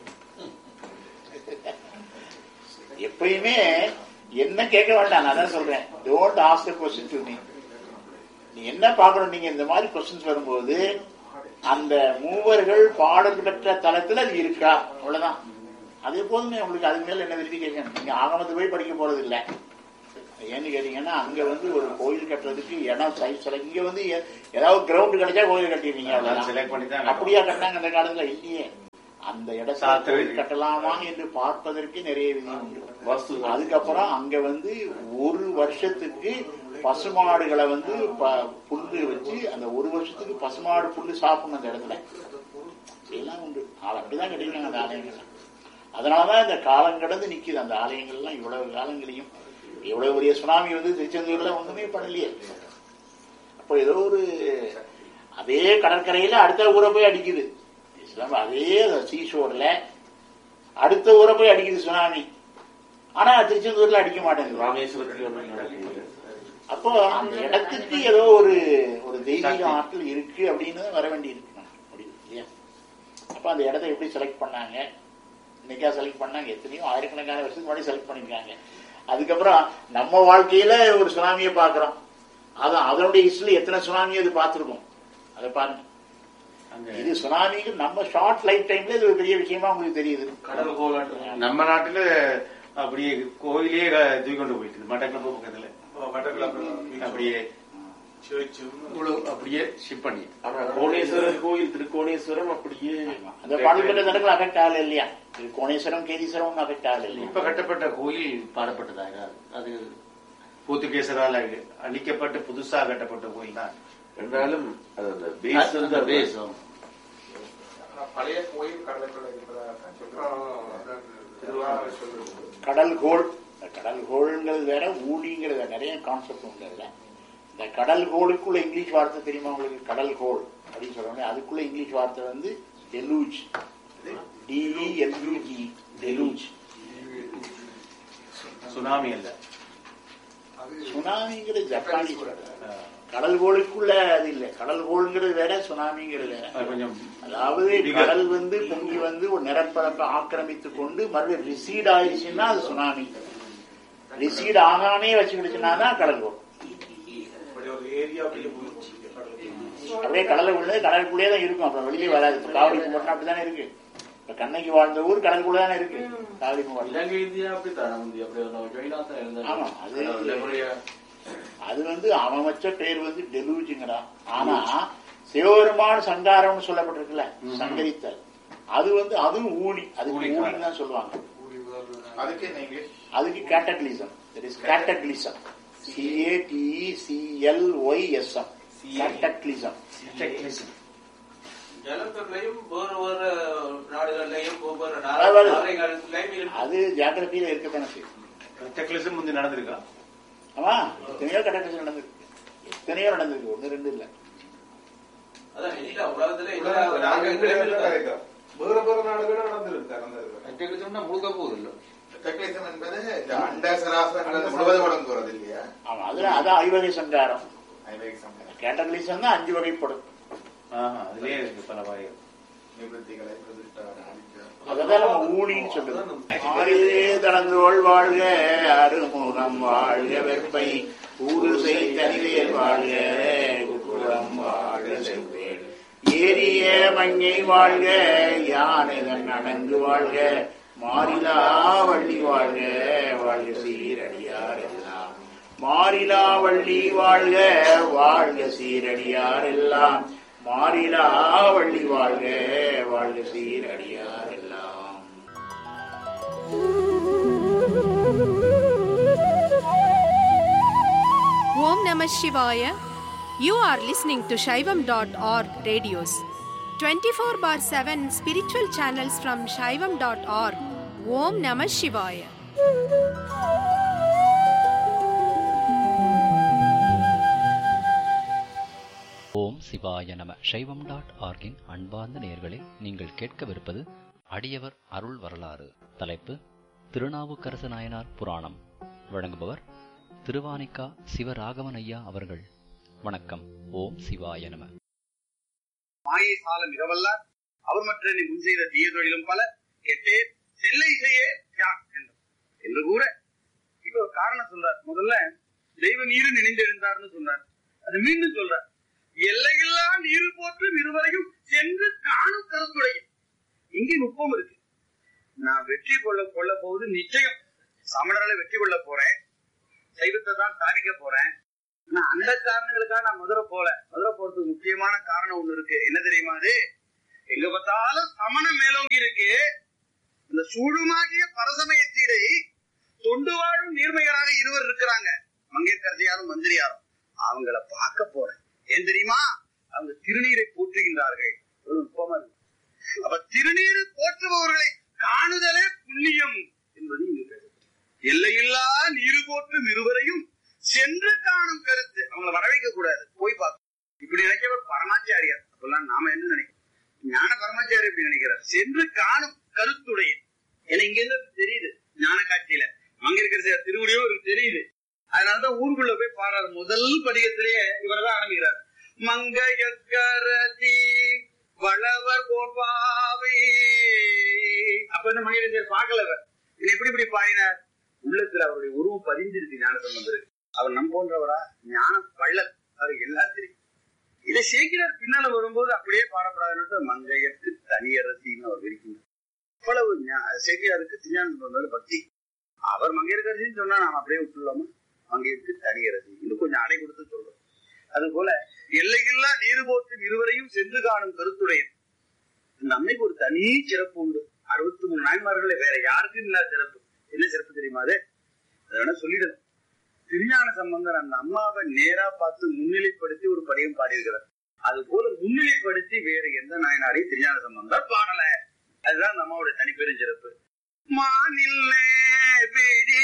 எப்பயுமே என்ன கேட்க வேண்டாம் நான் தான் சொல்றேன் don't ask question to me நீ என்ன பார்க்கணும் நீங்க இந்த மாதிரி கொஸ்டின்ஸ் வரும்போது அந்த மூவர்கள் பாடல் பெற்ற தளத்துல அது இருக்கா அவ்வளவுதான் அது போதுமே உங்களுக்கு அதுக்கு மேல என்ன வெரிஃபிகேஷன் நீங்க ஆகமத்து போய் படிக்க போறது இல்ல ஏன்னு கேட்டீங்கன்னா அங்க வந்து ஒரு கோயில் கட்டுறதுக்கு இடம் சைஸ் இங்க வந்து எ- ஏதாவது கிரவுண்ட் கிடைச்சா கோயில் கட்டிடுவீங்க அதான் select பண்ணி தான் அவ்வளவுதான் அப்படியா கட்டினாங்க அந்த காலத்துல இல்லையே அந்த இடத்துல சாத்திர கோயில் விதி. கட்டலாமா என்று பார்ப்பதற்கு நிறைய விதி உண்டு வாஸ்து அதுக்கப்புறம் அங்க வந்து ஒரு வருஷத்துக்கு பசுமாடுகளை வந்து ப- புல்லு வச்சு அந்த ஒரு வருஷத்துக்கு பசுமாடு புல்லு சாப்பிடணும் அந்த இடத்துல எல்லாம் உண்டு ஆள் அப்படிதான் கட்டிக்கிறாங்க அந்த ஆலயங்கள் அதனாலதான் இந்த காலம் கடந்து நிக்குது அந்த ஆலயங்கள்லாம் இவ்வளவு காலங்களையும் எவ்வளவு பெரிய சுனாமி வந்து திருச்செந்தூர்ல ஒண்ணுமே பண்ணலையே அப்போ ஏதோ ஒரு அதே கடற்கரையில அடுத்த ஊரை போய் அடிக்குது இஸ்லாம் அதே சீஷோர்ல அடுத்த ஊரை போய் அடிக்குது சுனாமி ஆனா திருச்செந்தூர்ல அடிக்க மாட்டேங்குது ராமேஸ்வரத்தில் ஒன்றும் நடக்கல அப்போ அந்த இடத்துக்கு ஏதோ ஒரு ஒரு தெய்வீக ஆற்றல் இருக்கு அப்படின்னு வர வேண்டி இருக்கு முடியுது இல்லையா அப்ப அந்த இடத்த எப்படி செலக்ட் பண்ணாங்க இன்னைக்கா செலக்ட் பண்ணாங்க எத்தனையோ ஆயிரக்கணக்கான வருஷத்துக்கு முன்னாடி செலக்ட் பண்ணிருக்காங்க அதுக்கப்புறம் நம்ம வாழ்க்கையில ஒரு சுனாமியை பாக்குறோம் அதான் அதனுடைய ஹிஸ்டரி எத்தனை சுனாமி அது பார்த்திருக்கோம் அதை பாருங்க இது சுனாமிக்கு நம்ம ஷார்ட் லைஃப் டைம்ல இது ஒரு பெரிய விஷயமா உங்களுக்கு தெரியுது கடல் கோலாட்டம் நம்ம நாட்டுல அப்படியே கோயிலே தூக்கி கொண்டு போயிட்டு மட்டக்களப்பு பக்கத்துல அப்படியே இவ்வளவு அப்படியே ஷிப் பண்ணி ஆனா கோணேஸ்வரர் கோயில் திருக்கோணேஸ்வரம் அப்படியே அந்த பாடல்பட்ட தடங்கள் அஃபெக்ட் ஆகல இல்லையா இது கோணேஸ்வரம் கேதீஸ்வரம் அஃபெக்ட் ஆகல இல்லையா இப்ப கட்டப்பட்ட கோயில் பாடப்பட்டதாக அது போர்த்துகேசரால அழிக்கப்பட்டு புதுசா கட்டப்பட்ட கோயில் தான் என்றாலும் அது அந்த பேஸ் வந்து அந்த base. பழைய கோயில் கடற்கரை இருப்பதாக சொல்றாங்க திருவாரூர் சொல்றது கடல் கோள் இந்த கடல் கோள்ங்கிறது வேற ஊழிங்கிறது வேற. நிறைய கான்செப்ட் உண்டு அதுல இந்த கடல் கோளுக்குள்ள இங்கிலீஷ் வார்த்தை தெரியுமா உங்களுக்கு கடல் கோள் அப்படின்னு சொல்றாங்க அதுக்குள்ள இங்கிலீஷ் வார்த்தை வந்து டெலூஜ் டிஇஎல்யூஜி டெலூஜ் சுனாமி அல்ல சுனாமிங்கிறது ஜப்பானீஸ் word. கடல் கோளுக்குள்ள அது இல்ல கடல் கோளுங்கிறது வேற சுனாமிங்கிறது வேற அது கொஞ்சம் அதாவது Bigger. கடல் வந்து பொங்கி வந்து ஒரு நிலப்பரப்பை ஆக்கிரமித்து கொண்டு மறுபடியும் ரிசீட் ஆயிடுச்சுன்னா அது சுனாமி ரிசீட் ஆகாமே வச்சுக்கிடுச்சுன்னா தான் கடல் கோள் ஒரு ஏரியா அப்படியே போயிடுச்சு அப்படியே கடலை உள்ள கடலுக்குள்ளே தான் இருக்கும் அப்புறம் வெளியே வராது இப்ப காவிரி பூம்பட்டினம் அப்படிதானே இருக்கு இப்ப கண்ணைக்கு வாழ்ந்த ஊர் கடலுக்குள்ள தானே இருக்கு காவிரி பூம்பட்டினம் இலங்கை இந்தியா அப்படித்தான் முந்தி அப்படி ஒரு ஜொயினா தான் இருந்தாங்க ஆமா அது நம்முடைய அது வந்து அவன் வச்ச பேர் வந்து டெலூஜுங்கிறான் ஆனா சிவபெருமான் சங்காரம்னு சொல்லப்பட்டிருக்குல்ல சங்கரித்தல் அது வந்து அதுவும் ஊழி அதுக்கு ஊழிக்காரன். ஊழின்னு தான் சொல்லுவாங்க அதுக்கு என்ன இங்கிலீஷ் அதுக்கு கேட்டக்லிசம் தட் இஸ் கேட்டக்லிசம் சிஏடிஇசிஎல்ஒய்எஸ்எம் கேட்டக்லிசம் ஜலத்துறையும் வேறு வேறு நாடுகள்லயும் ஒவ்வொரு அதாவது- நாடுகள்லயும் இருக்கு அது ஜாக்கிரதையில இருக்கத்தானே செய்யும் டெக்லிசம் முந்தி நடந்திருக்கா ஆமா எத்தனையோ கேட்டக்லிசம் நடந்திருக்கு எத்தனையோ நடந்திருக்கு ஒண்ணு ரெண்டு இல்ல அதான் இல்ல உலகத்துல இல்ல நாங்க நாடுகள்லயும் இருக்கு. இருக்கிறோம். வேற வேற நாடுகளும் நடந்திருக்கு நடந்திருக்கு டெக்லிசம்னா முழுக்க போகுது இல்ல டெக்னிசம் என்பது இந்த அண்ட சராசரங்கள் முழுவதும் அடங்குறது இல்லையா ஆமா அதுல அதான் ஐவகை சங்காரம் ஐவேக சம்பளம் கேட்டக்லிசம் தான் அஞ்சு வகைப்படும் ஆஹா, அதுலயே இருக்கு பல வகை நிவൃத்திகளை பிரதிஷ்டா அழிக்க அததான் நம்ம ஊழின்னு சொல்லுது ஆறிலே தளர்ந்தோள் வாழ்க அருமுகம் வாழ்க வெப்பை ஊடு செய் தனிவேல் வாழ்க குக்குளம் வாழ்க செவ்வேல் ஏரிய மங்கை வாழ்க யானைதன் அடங்கு வாழ்க மாறிலா வள்ளி வாழ்க வாழ்க சீரடியார் எல்லாம் மாறிலா வள்ளி வாழ்க வாழ்க சீரடியார் எல்லாம் மாறிலா வள்ளி வாழ்க வாழ்க சீரடியார் எல்லாம் Om Namah Shivaya. You are listening to Shaivam.org radios. 24 bar 7 spiritual channels from Shaivam.org. Om Namah Shivaya. ஓம் சிவாய நம சைவம் டாட் ஆர்கின் அன்பார்ந்த நேயர்களே நீங்கள் கேட்கவிருப்பது அடியவர் அருள் வரலாறு தலைப்பு திருநாவுக்கரசு நாயனார் புராணம் வழங்குபவர் திருவானிக்கா சிவராகவன் ஐயா அவர்கள் வணக்கம் ஓம் சிவாய நம மாயை சாலம் இரவல்லார் அவர் மற்ற நீ முன் செய்த தீய தொழிலும் பல கெட்டே செல்லை செய்ய யார் என்றார். என்று கூற இப்ப ஒரு காரணம் சொல்றார் முதல்ல தெய்வ நீரு நினைந்திருந்தார்னு சொன்னார் அது மீண்டும் சொல்றார் எல்லையெல்லாம் நீரு போற்றும் இருவரையும் சென்று காணும் கருத்துடைய இங்கே நுட்பம் இருக்கு நான் வெற்றி கொள்ள கொள்ள போவது நிச்சயம் சமணர்களை வெற்றி கொள்ள போறேன் சைவத்தை தான் சாதிக்க போறேன் ஆனா அந்த காரணங்களுக்காக நான் மதுரை போல மதுரை போறதுக்கு முக்கியமான காரணம் ஒண்ணு இருக்கு என்ன தெரியுமா அது எங்க பார்த்தாலும் சமணம் மேலோங்கி இருக்கு இந்த சூழுமாகிய பரசமயத்தீரை தொண்டு வாழும் நீர்மைகளாக இருவர் இருக்கிறாங்க மங்கையர்கரசியாரும் மந்திரியாரும் அவங்கள பார்க்க போறேன் ஏன் தெரியுமா அவங்க திருநீரை போற்றுகின்றார்கள் எவ்வளவு நுட்பமா இருக்கு. அப்ப திருநீர் போற்றுபவர்களை காணுதலே புண்ணியம் என்பது இங்கு பேசப்படுகிறது. எல்லையில்லா நீரு போற்றும் இருவரையும் சென்று காணும் கருத்து அவங்கள வர வைக்க கூடாது போய் பார்க்கணும் இப்படி நினைக்கிறவர் பரமாச்சாரியார் அப்பெல்லாம் நாம என்ன நினைக்கிறோம் ஞான பரமாச்சாரி இப்படி நினைக்கிறார் சென்று காணும் கருத்துடைய ஏன்னா இங்க இருந்து தெரியுது ஞான காட்சியில அங்க இருக்கிற திருவுடையோ இவருக்கு தெரியுது அதனாலதான் ஊருக்குள்ள போய் பாடுறாரு முதல் பதிகத்திலேயே இவர்தான் ஆரம்பிக்கிறார் மங்கையக்கரதி வளவர் கோபாவை அப்ப இந்த மங்கையர் பார்க்கல இவர் இது எப்படி இப்படி பாடினார் உள்ளத்துல அவருடைய உருவம் பதிஞ்சிருக்கு ஞான சம்பந்தருக்கு அவர் நம் போன்றவரா ஞான வள்ளல் அவருக்கு எல்லாம் தெரியும் இதை சேர்க்கிறார் பின்னால வரும்போது அப்படியே பாடப்படாதுன்னு மங்கையருக்கு தனியரசின்னு அவர் விரிக்கின்றார் அவ்வளவு சேக்கியாருக்கு திருஞான பக்தி அவர் மங்கையரசின்னு சொன்னா நாம அப்படியே விட்டுலாமா மங்கையருக்கு தனியரசி இன்னும் கொஞ்சம் அடை கொடுத்து சொல்றோம் அது போல எல்லையில்லா நீர் போற்றும் இருவரையும் சென்று காணும் கருத்துடைய இந்த அம்மைக்கு ஒரு தனி சிறப்பு உண்டு அறுபத்தி மூணு நாய்மார்களே வேற யாருக்கும் இல்லாத சிறப்பு என்ன சிறப்பு தெரியுமா அது அதை வேணா சொல்லிடணும் திருஞான சம்பந்தர் அந்த அம்மாவை நேரா பார்த்து முன்னிலைப்படுத்தி ஒரு படியம் பாடியிருக்கிறார் அது போல முன்னிலைப்படுத்தி வேற எந்த நாயனாரையும் திருஞான சம்பந்தர் பாடல அதுதான் அந்த அம்மாவோட தனிப்பெரும் சிறப்பு மானில்லே விழி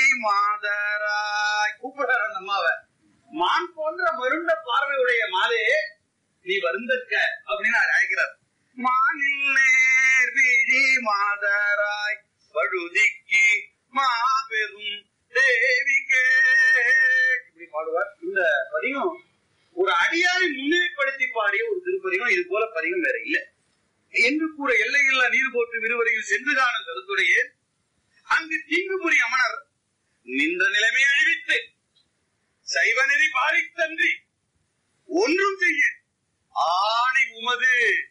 மாதராய் கூப்பிடுறார் அந்த அம்மாவை மான் போன்ற மருண்ட பார்வையுடைய மாதே நீ வருந்தற்க அப்படின்னு அவர் அழைக்கிறார் மானில்லே விழி மாதராய் பழுதிக்கு மாபெரும் தேவிகே இப்படி பாடுவார் இந்த பதிகம் ஒரு அடியாரை முன்னிலைப்படுத்தி பாடிய ஒரு திருப்பதிகம் இது போல பதிகம் வேற இல்லை என்று கூற எல்லையில்லா நீர் போற்று விருவரையில் சென்று காணும் கருத்துடைய அங்கு தீங்குபுரி அமனர் நின்ற நிலைமை அழிவித்து சைவ நெறி பாரித்தன்றி ஒன்றும் செய்ய ஆணை உமது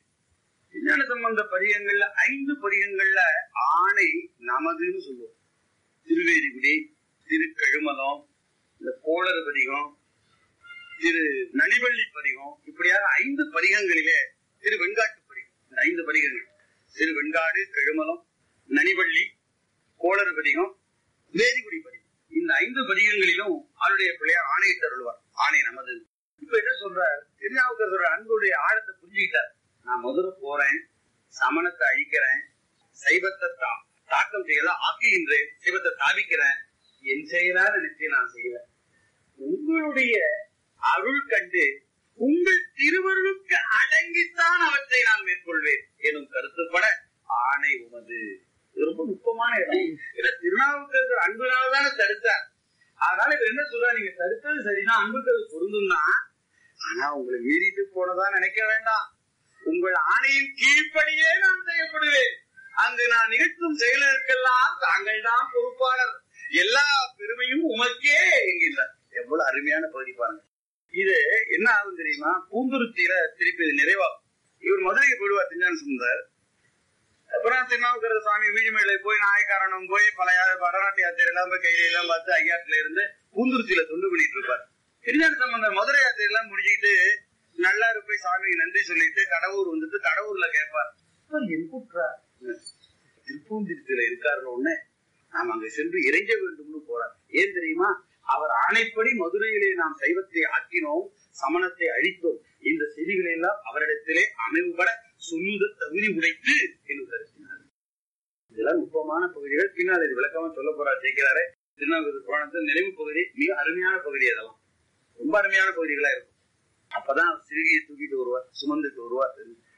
விஞ்ஞான சம்பந்த பதிகங்கள்ல ஐந்து பதிகங்கள்ல ஆணை நமதுன்னு சொல்லுவோம் திருவேதிகுடி திருக்கழுமலம் இந்த கோளறு பதிகம் திரு நனிவள்ளி பதிகம் இப்படியாக ஐந்து பதிகங்களிலே திரு வெண்காட்டு பதிகம் இந்த ஐந்து பதிகங்கள் திரு வெண்காடு கழுமலம் நனிவள்ளி கோளறு பதிகம் வேதிகுடி பதிகம் இந்த ஐந்து பதிகங்களிலும் அவருடைய பிள்ளையார் ஆணையிட்டு அருள்வார் ஆணை நமது இப்ப என்ன சொல்றார் திருநாவுக்கரசோட அன்புடைய ஆழத்தை புரிஞ்சுக்கிட்டார் நான் முதல்ல போறேன் சமணத்தை அழிக்கிறேன் சைவத்தை தா- தாக்கம் செய்யலாம் ஆக்குகின்றேன் சைவத்தை தாவிக்கிறேன் என் செயலால் நினைச்சு நான் செய்வேன் உங்களுடைய அருள் கண்டு உங்கள் திருவருளுக்கு அடங்கித்தான் அவற்றை நான் மேற்கொள்வேன் எனும் கருத்துப்பட ஆணை உமது இது ரொம்ப நுட்பமான இடம் ஏன்னா திருநாவுக்கரசர் அன்புனாலதானே தடுத்தார் அதனால இவர் என்ன சொல்றாரு நீங்க தடுத்தது சரிதான் அன்புக்கு அது பொருந்தும் தான் ஆனா உங்களை மீறிட்டு போனதா நினைக்க வேண்டாம் உங்கள் ஆணையின் கீழ்ப்படியே நான் செய்யப்படுவேன் அங்கு நான் நிகழ்த்தும் செயல்களுக்கெல்லாம் தாங்கள் தான் பொறுப்பாளர் எல்லா பெருமையும் உமக்கே என்கின்றார் எவ்வளவு அருமையான பகுதி பாருங்க இது என்ன ஆகும் தெரியுமா பூந்துருத்தியில திருப்பி இது நிறைவாகும் இவர் மதுரைக்கு போயிடுவார் திருஞான சுந்தர் அப்புறம் திருநாவுக்கர சுவாமி வீழ்மேல போய் நாயக்காரனும் போய் பல யா- வடநாட்டு யாத்திரை எல்லாம் போய் கையில எல்லாம் பார்த்து ஐயாட்டுல இருந்து பூந்துருத்தியில தொண்டு பண்ணிட்டு இருப்பார் திருஞான சம்பந்தர் மதுரை யாத்திரை எல்லாம் முடிஞ்சுக்கிட்டு நல்லாரு போய் சாமிக்கு நன்றி சொல்லிட்டு கடவுர் வந்துட்டு கடவுர்ல கேட்பார் "அப்ப என் கூட்டுறா திருப்பூந்திருத்தில இருக்காருன்னு உடனே நாம் அங்க சென்று இறைஞ்ச வேண்டும்னு போறார் ஏன் தெரியுமா அவர் ஆணைப்படி மதுரையிலே நாம் சைவத்தை ஆக்கினோம் சமணத்தை அழித்தோம் இந்த செய்திகளை எல்லாம் அவரிடத்திலே அமைவுபட சொல்லுத தகுதி உடைத்து என்று கருத்தினார் இதெல்லாம் நுட்பமான பகுதிகள் பின்னால் இது விளக்கமா சொல்ல போறார் சேர்க்கிறாரே திருநாவுக்கரசு புராணத்தில் நிறைவு பகுதி மிக அருமையான பகுதி அதெல்லாம் ரொம்ப அருமையான பகுதிகளா இருக்கும் அப்பதான் அவர் சிறுகியை தூக்கிட்டு வருவார் சுமந்துட்டு வருவார்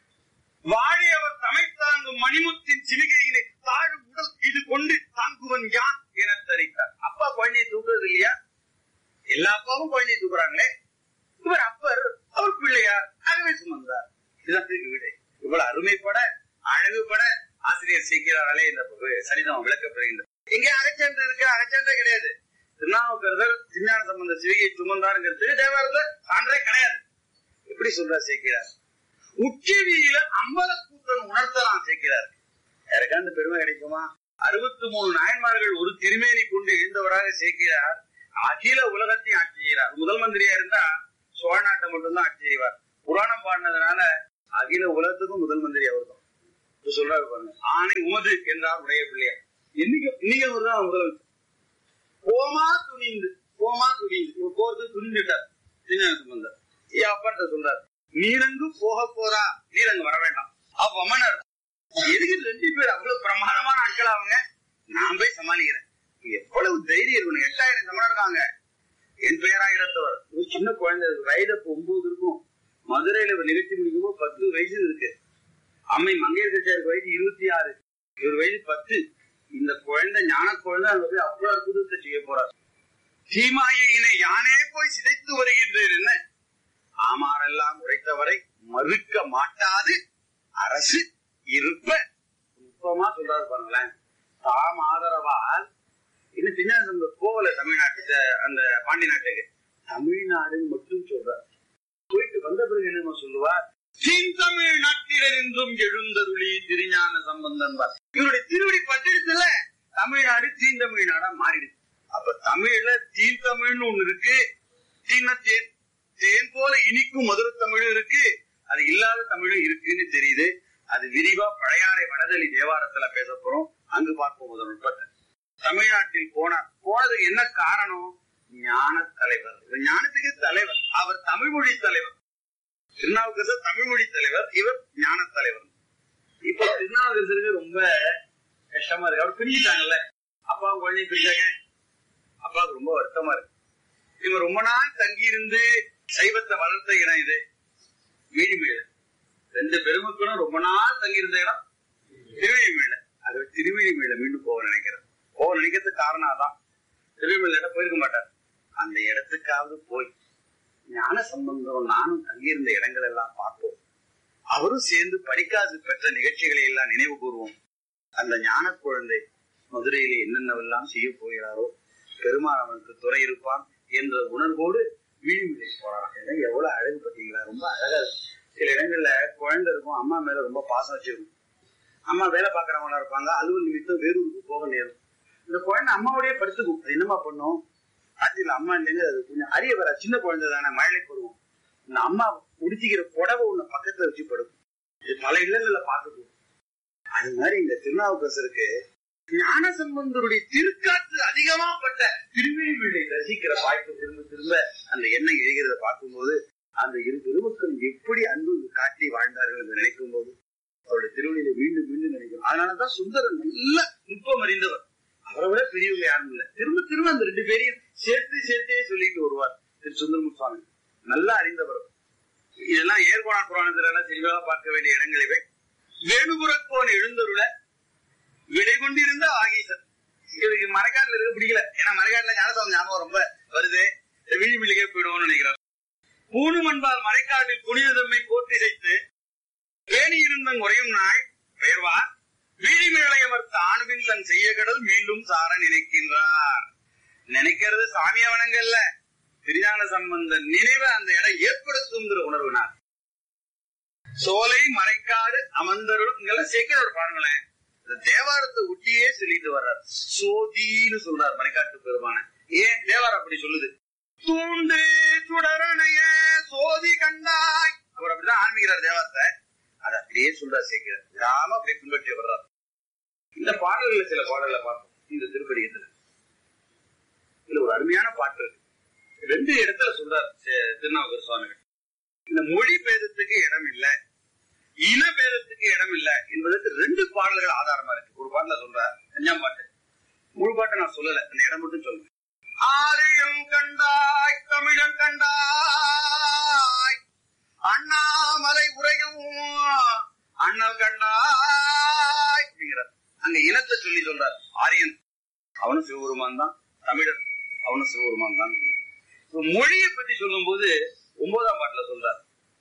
வாழி அவர் தமைத்தாங்கும் மணிமுத்தின் சிவிகையிலே தாழ் உடல் இது கொண்டு தாங்குவன் யான் என தரித்தார் அப்பா குழந்தையை தூக்குறது இல்லையா எல்லா அப்பாவும் குழந்தையை தூக்குறாங்களே இவர் அப்பர் அவர் பிள்ளையார் ஆகவே சுமந்தார் இதுதான் இதுக்கு விடை இவ்வளவு அருமைப்பட அழகுபட ஆசிரியர் சீக்கிராலே இந்த பகு- சரிதம் விளக்கப்படுகின்றது எங்கே அகச்சன்று இருக்கு அகச்சன்றே கிடையாது திருநாவுக்கரசர் திருஞான சம்பந்த சிவிகை சுமந்தாருங்கிறது தேவாரத்துல சான்றே கிடையாது எப்படி சொல்றார் சேர்க்கிறார் உச்சிவியில அம்பலக்கூத்தன் உணர்த்தலாம் சேர்க்கிறார் யாருக்கா அந்த பெருமை கிடைக்குமா அறுபத்தி மூணு நாயன்மார்கள் ஒரு திருமேனி கொண்டு எழுந்தவராக சேர்க்கிறார் அகில உலகத்தையும் ஆட்சி செய்கிறார் முதல் மந்திரியா இருந்தா சோழ நாட்டை மட்டும்தான் ஆட்சி செய்வார் புராணம் பாடினதுனால அகில உலகத்துக்கும் முதல் மந்திரி அவர் தான் இப்ப சொல்றாரு பாருங்க ஆணை உமது என்றார் உடைய பிள்ளையார் இன்னைக்கு இன்னைக்கு ஒரு தான் முதலமைச்சர் கோமா துணிந்து கோமா துணிந்து இவர் கோர்த்து துணிந்துட்டார் திருஞான சம்பந்தர் என் அப்பாட்ட சொல்றாரு நீரங்கு போக போறா நீரங்கு வர வேண்டாம் அப்ப அம்மனர் எதுக்கு ரெண்டு பேர் அவ்வளவு பிரமாதமான ஆட்கள் அவங்க நான் போய் சமாளிக்கிறேன் எவ்வளவு தைரியம் இருக்கணும் எட்டாயிரம் சமணம் இருக்காங்க என் பெயராயிரத்தவர் ஒரு சின்ன குழந்தை இருக்கு. வயது அப்ப ஒன்பது இருக்கும் மதுரையில இவர் நிகழ்ச்சி முடிக்கும் போது பத்து வயசு இருக்கு அம்மை மங்கையர்கட்சியாருக்கு வயது இருபத்தி ஆறு இவர் வயது பத்து இந்த குழந்தை ஞான குழந்தை அங்க போய் அவ்வளவு அற்புதத்தை செய்ய போறார் சீமாயினை யானே போய் சிதைத்து வருகின்றேன் என்ன ஆமாரெல்லாம் உரைத்தவரை மறுக்க மாட்டாது அரசு இருப்ப நுட்பமா சொல்றாரு பாருங்களேன் தாம் ஆதரவால் இன்னும் சின்ன போகல தமிழ்நாட்டு அந்த பாண்டி நாட்டுக்கு தமிழ்நாடுன்னு மட்டும் சொல்றார் போயிட்டு வந்த பிறகு என்ன சொல்லுவார் தீந்தமிழ் நாட்டிலிருந்தும் எழுந்தருளி திருஞான சம்பந்தன் இவருடைய திருவடி பட்டிடத்துல தமிழ்நாடு தீந்தமிழ் நாடா மாறிடுச்சு அப்ப தமிழ்ல தீந்தமிழ்னு ஒண்ணு இருக்கு தீன தேன் தேன் போல இனிக்கும் மதுர தமிழும் இருக்கு அது இல்லாத தமிழும் இருக்குன்னு தெரியுது அது விரிவா பழையாறை வடதளி தேவாரத்துல பேச போறோம் அங்கு பார்ப்போம் முதல் நுட்பத்தை தமிழ்நாட்டில் போனார் போனதுக்கு என்ன காரணம் ஞான தலைவர் இவர் ஞானத்துக்கு தலைவர் அவர் தமிழ் மொழி தலைவர் திருநாவுக்கரசர் தமிழ் மொழி தலைவர் இவர் ஞான தலைவர் இப்ப திருநாவுக்கரசருக்கு ரொம்ப கஷ்டமா இருக்கு அவர் பிரிஞ்சுட்டாங்கல்ல அப்பா குழந்தை பிரிஞ்சாங்க அப்பாவுக்கு ரொம்ப வருத்தமா இருக்கு இவங்க ரொம்ப நாள் தங்கியிருந்து சைவத்தை வளர்த்த இடம் இது வீடிமேல ரெண்டு பெருமக்களும் ரொம்ப நாள் தங்கியிருந்த இடம் திருவழிமேல அது திருவழிமேல மீண்டும் போக நினைக்கிறேன் போக நினைக்கிறதுக்கு காரணம் அதான் திருவழிமேல போயிருக்க மாட்டார் அந்த இடத்துக்காவது போய் ஞான சம்பந்தம் நானும் தங்கியிருந்த இடங்கள் எல்லாம் பார்ப்போம் அவரும் சேர்ந்து படிக்காது பெற்ற நிகழ்ச்சிகளை எல்லாம் நினைவு கூறுவோம் அந்த ஞான குழந்தை மதுரையில என்னென்னவெல்லாம் செய்ய போகிறாரோ பெருமான் அவனுக்கு துறை இருப்பான் என்ற உணர்வோடு விழிமிழை போறாராம் இடம் எவ்வளவு அழகு பார்த்தீங்களா ரொம்ப அழகா இருக்கு சில இடங்கள்ல குழந்தை இருக்கும் அம்மா மேல ரொம்ப பாசம் வச்சிருக்கும் அம்மா வேலை பாக்குறவங்களா இருப்பாங்க அலுவல் நிமித்தம் வேறூருக்கு போக நேரும் இந்த குழந்தை அம்மாவோடய படுத்துக்கும் அது என்னமா பண்ணும் ஆட்சியில் அம்மா இல்லைன்னு அது கொஞ்சம் அரிய வர சின்ன குழந்தை தானே மழை போடுவோம் இந்த அம்மா உடுத்திக்கிற புடவை ஒண்ணு பக்கத்துல வச்சு படுக்கும் இது பல இல்லங்கள்ல பார்த்துக்கும் அது மாதிரி இந்த திருநாவுக்கரசருக்கு ஞான சம்பந்தருடைய திருக்காற்று அதிகமா பட்ட திருவிழிவிழை ரசிக்கிற வாய்ப்பு திரும்ப திரும்ப அந்த எண்ணம் எழுகிறத பார்க்கும்போது அந்த இரு பெருமக்கள் எப்படி அன்பு காட்டி வாழ்ந்தார்கள் என்று நினைக்கும் போது அவருடைய திருவள்ளியில மீண்டும் மீண்டும் நினைக்கும் அதனாலதான் சுந்தரன் நல்ல நுட்பம் அறிந்தவர் அவரை விட பெரியவங்க யாரும் இல்ல திரும்ப திரும்ப அந்த ரெண்டு பேரையும் சேர்த்து சேர்த்தே சொல்லிட்டு வருவார் திரு சுந்தரமு சுவாமி நல்லா அறிந்தவர் இதெல்லாம் ஏர்கோணார் புராணத்துல எல்லாம் தெளிவாக பார்க்க வேண்டிய இடங்கள் இவை வேணுபுரக்கோன் எழுந்தருள விடை கொண்டிருந்த ஆகீசர் இவருக்கு மறைக்காட்டுல இருக்க பிடிக்கல ஏன்னா மறைக்காட்டுல ஞானசாமி ஞாபகம் ரொம்ப வருது விழி விழிக்கே போயிடுவோம்னு நினைக்கிறார் பூணு மண்பால் மறைக்காட்டில் புனிதம்மை போற்றி செய்து வேணி இருந்தங் உறையும் நாய் பெயர்வார் வீழி மேளையவர் தானுவின் தன் செய்ய கடல் மீண்டும் சார நினைக்கின்றார் நினைக்கிறது சாமிய வணங்கல்ல திருஞான சம்பந்தன் நினைவை அந்த இடம் ஏற்படுத்துங்கிற உணர்வுனார் சோலை மறைக்காடு அமர்ந்தருள் இங்கெல்லாம் சேர்க்கிறவர் பாருங்களேன் இந்த தேவாரத்தை ஒட்டியே சொல்லிட்டு வர்றார் சோதின்னு சொல்றார் மறைக்காட்டு பெருமான ஏன் தேவாரம் அப்படி சொல்லுது தூண்டு சுடரணைய சோதி கண்டாய் அவர் அப்படிதான் ஆரம்பிக்கிறார் தேவாரத்தை அதை அப்படியே சொல்றார் சேர்க்கிறார் விடாம அப்படியே பின்பற்றி வர்றார் இந்த பாடல்கள் சில பாடல்களை பார்ப்போம் இந்த திருப்பதிகத்துல இதுல ஒரு அருமையான பாட்டு இருக்கு ரெண்டு இடத்துல சொல்றார் சே- திருநாவுக்கர் சுவாமிகள் இந்த மொழி பேதத்துக்கு இடம் இல்ல இன பேதத்துக்கு இடம் இல்ல என்பதற்கு ரெண்டு பாடல்கள் ஆதாரமா இருக்கு ஒரு பாட்டுல சொல்றார் அஞ்சாம் பாட்டு முழு பாட்டை நான் சொல்லல அந்த இடம் மட்டும் சொல்றேன் ஆரியம் கண்டாய் தமிழம் கண்டாய் அண்ணாமலை உரையும் அண்ணல் கண்டாய் அப்படிங்கிறார் அங்க இனத்தை சொல்லி சொல்றார் ஆரியன் அவனும் சிவபெருமான் தான் தமிழன் அவனும் சிவபெருமான் தான் இப்ப மொழியை பத்தி சொல்லும் போது ஒன்பதாம் பாட்டுல சொல்றார்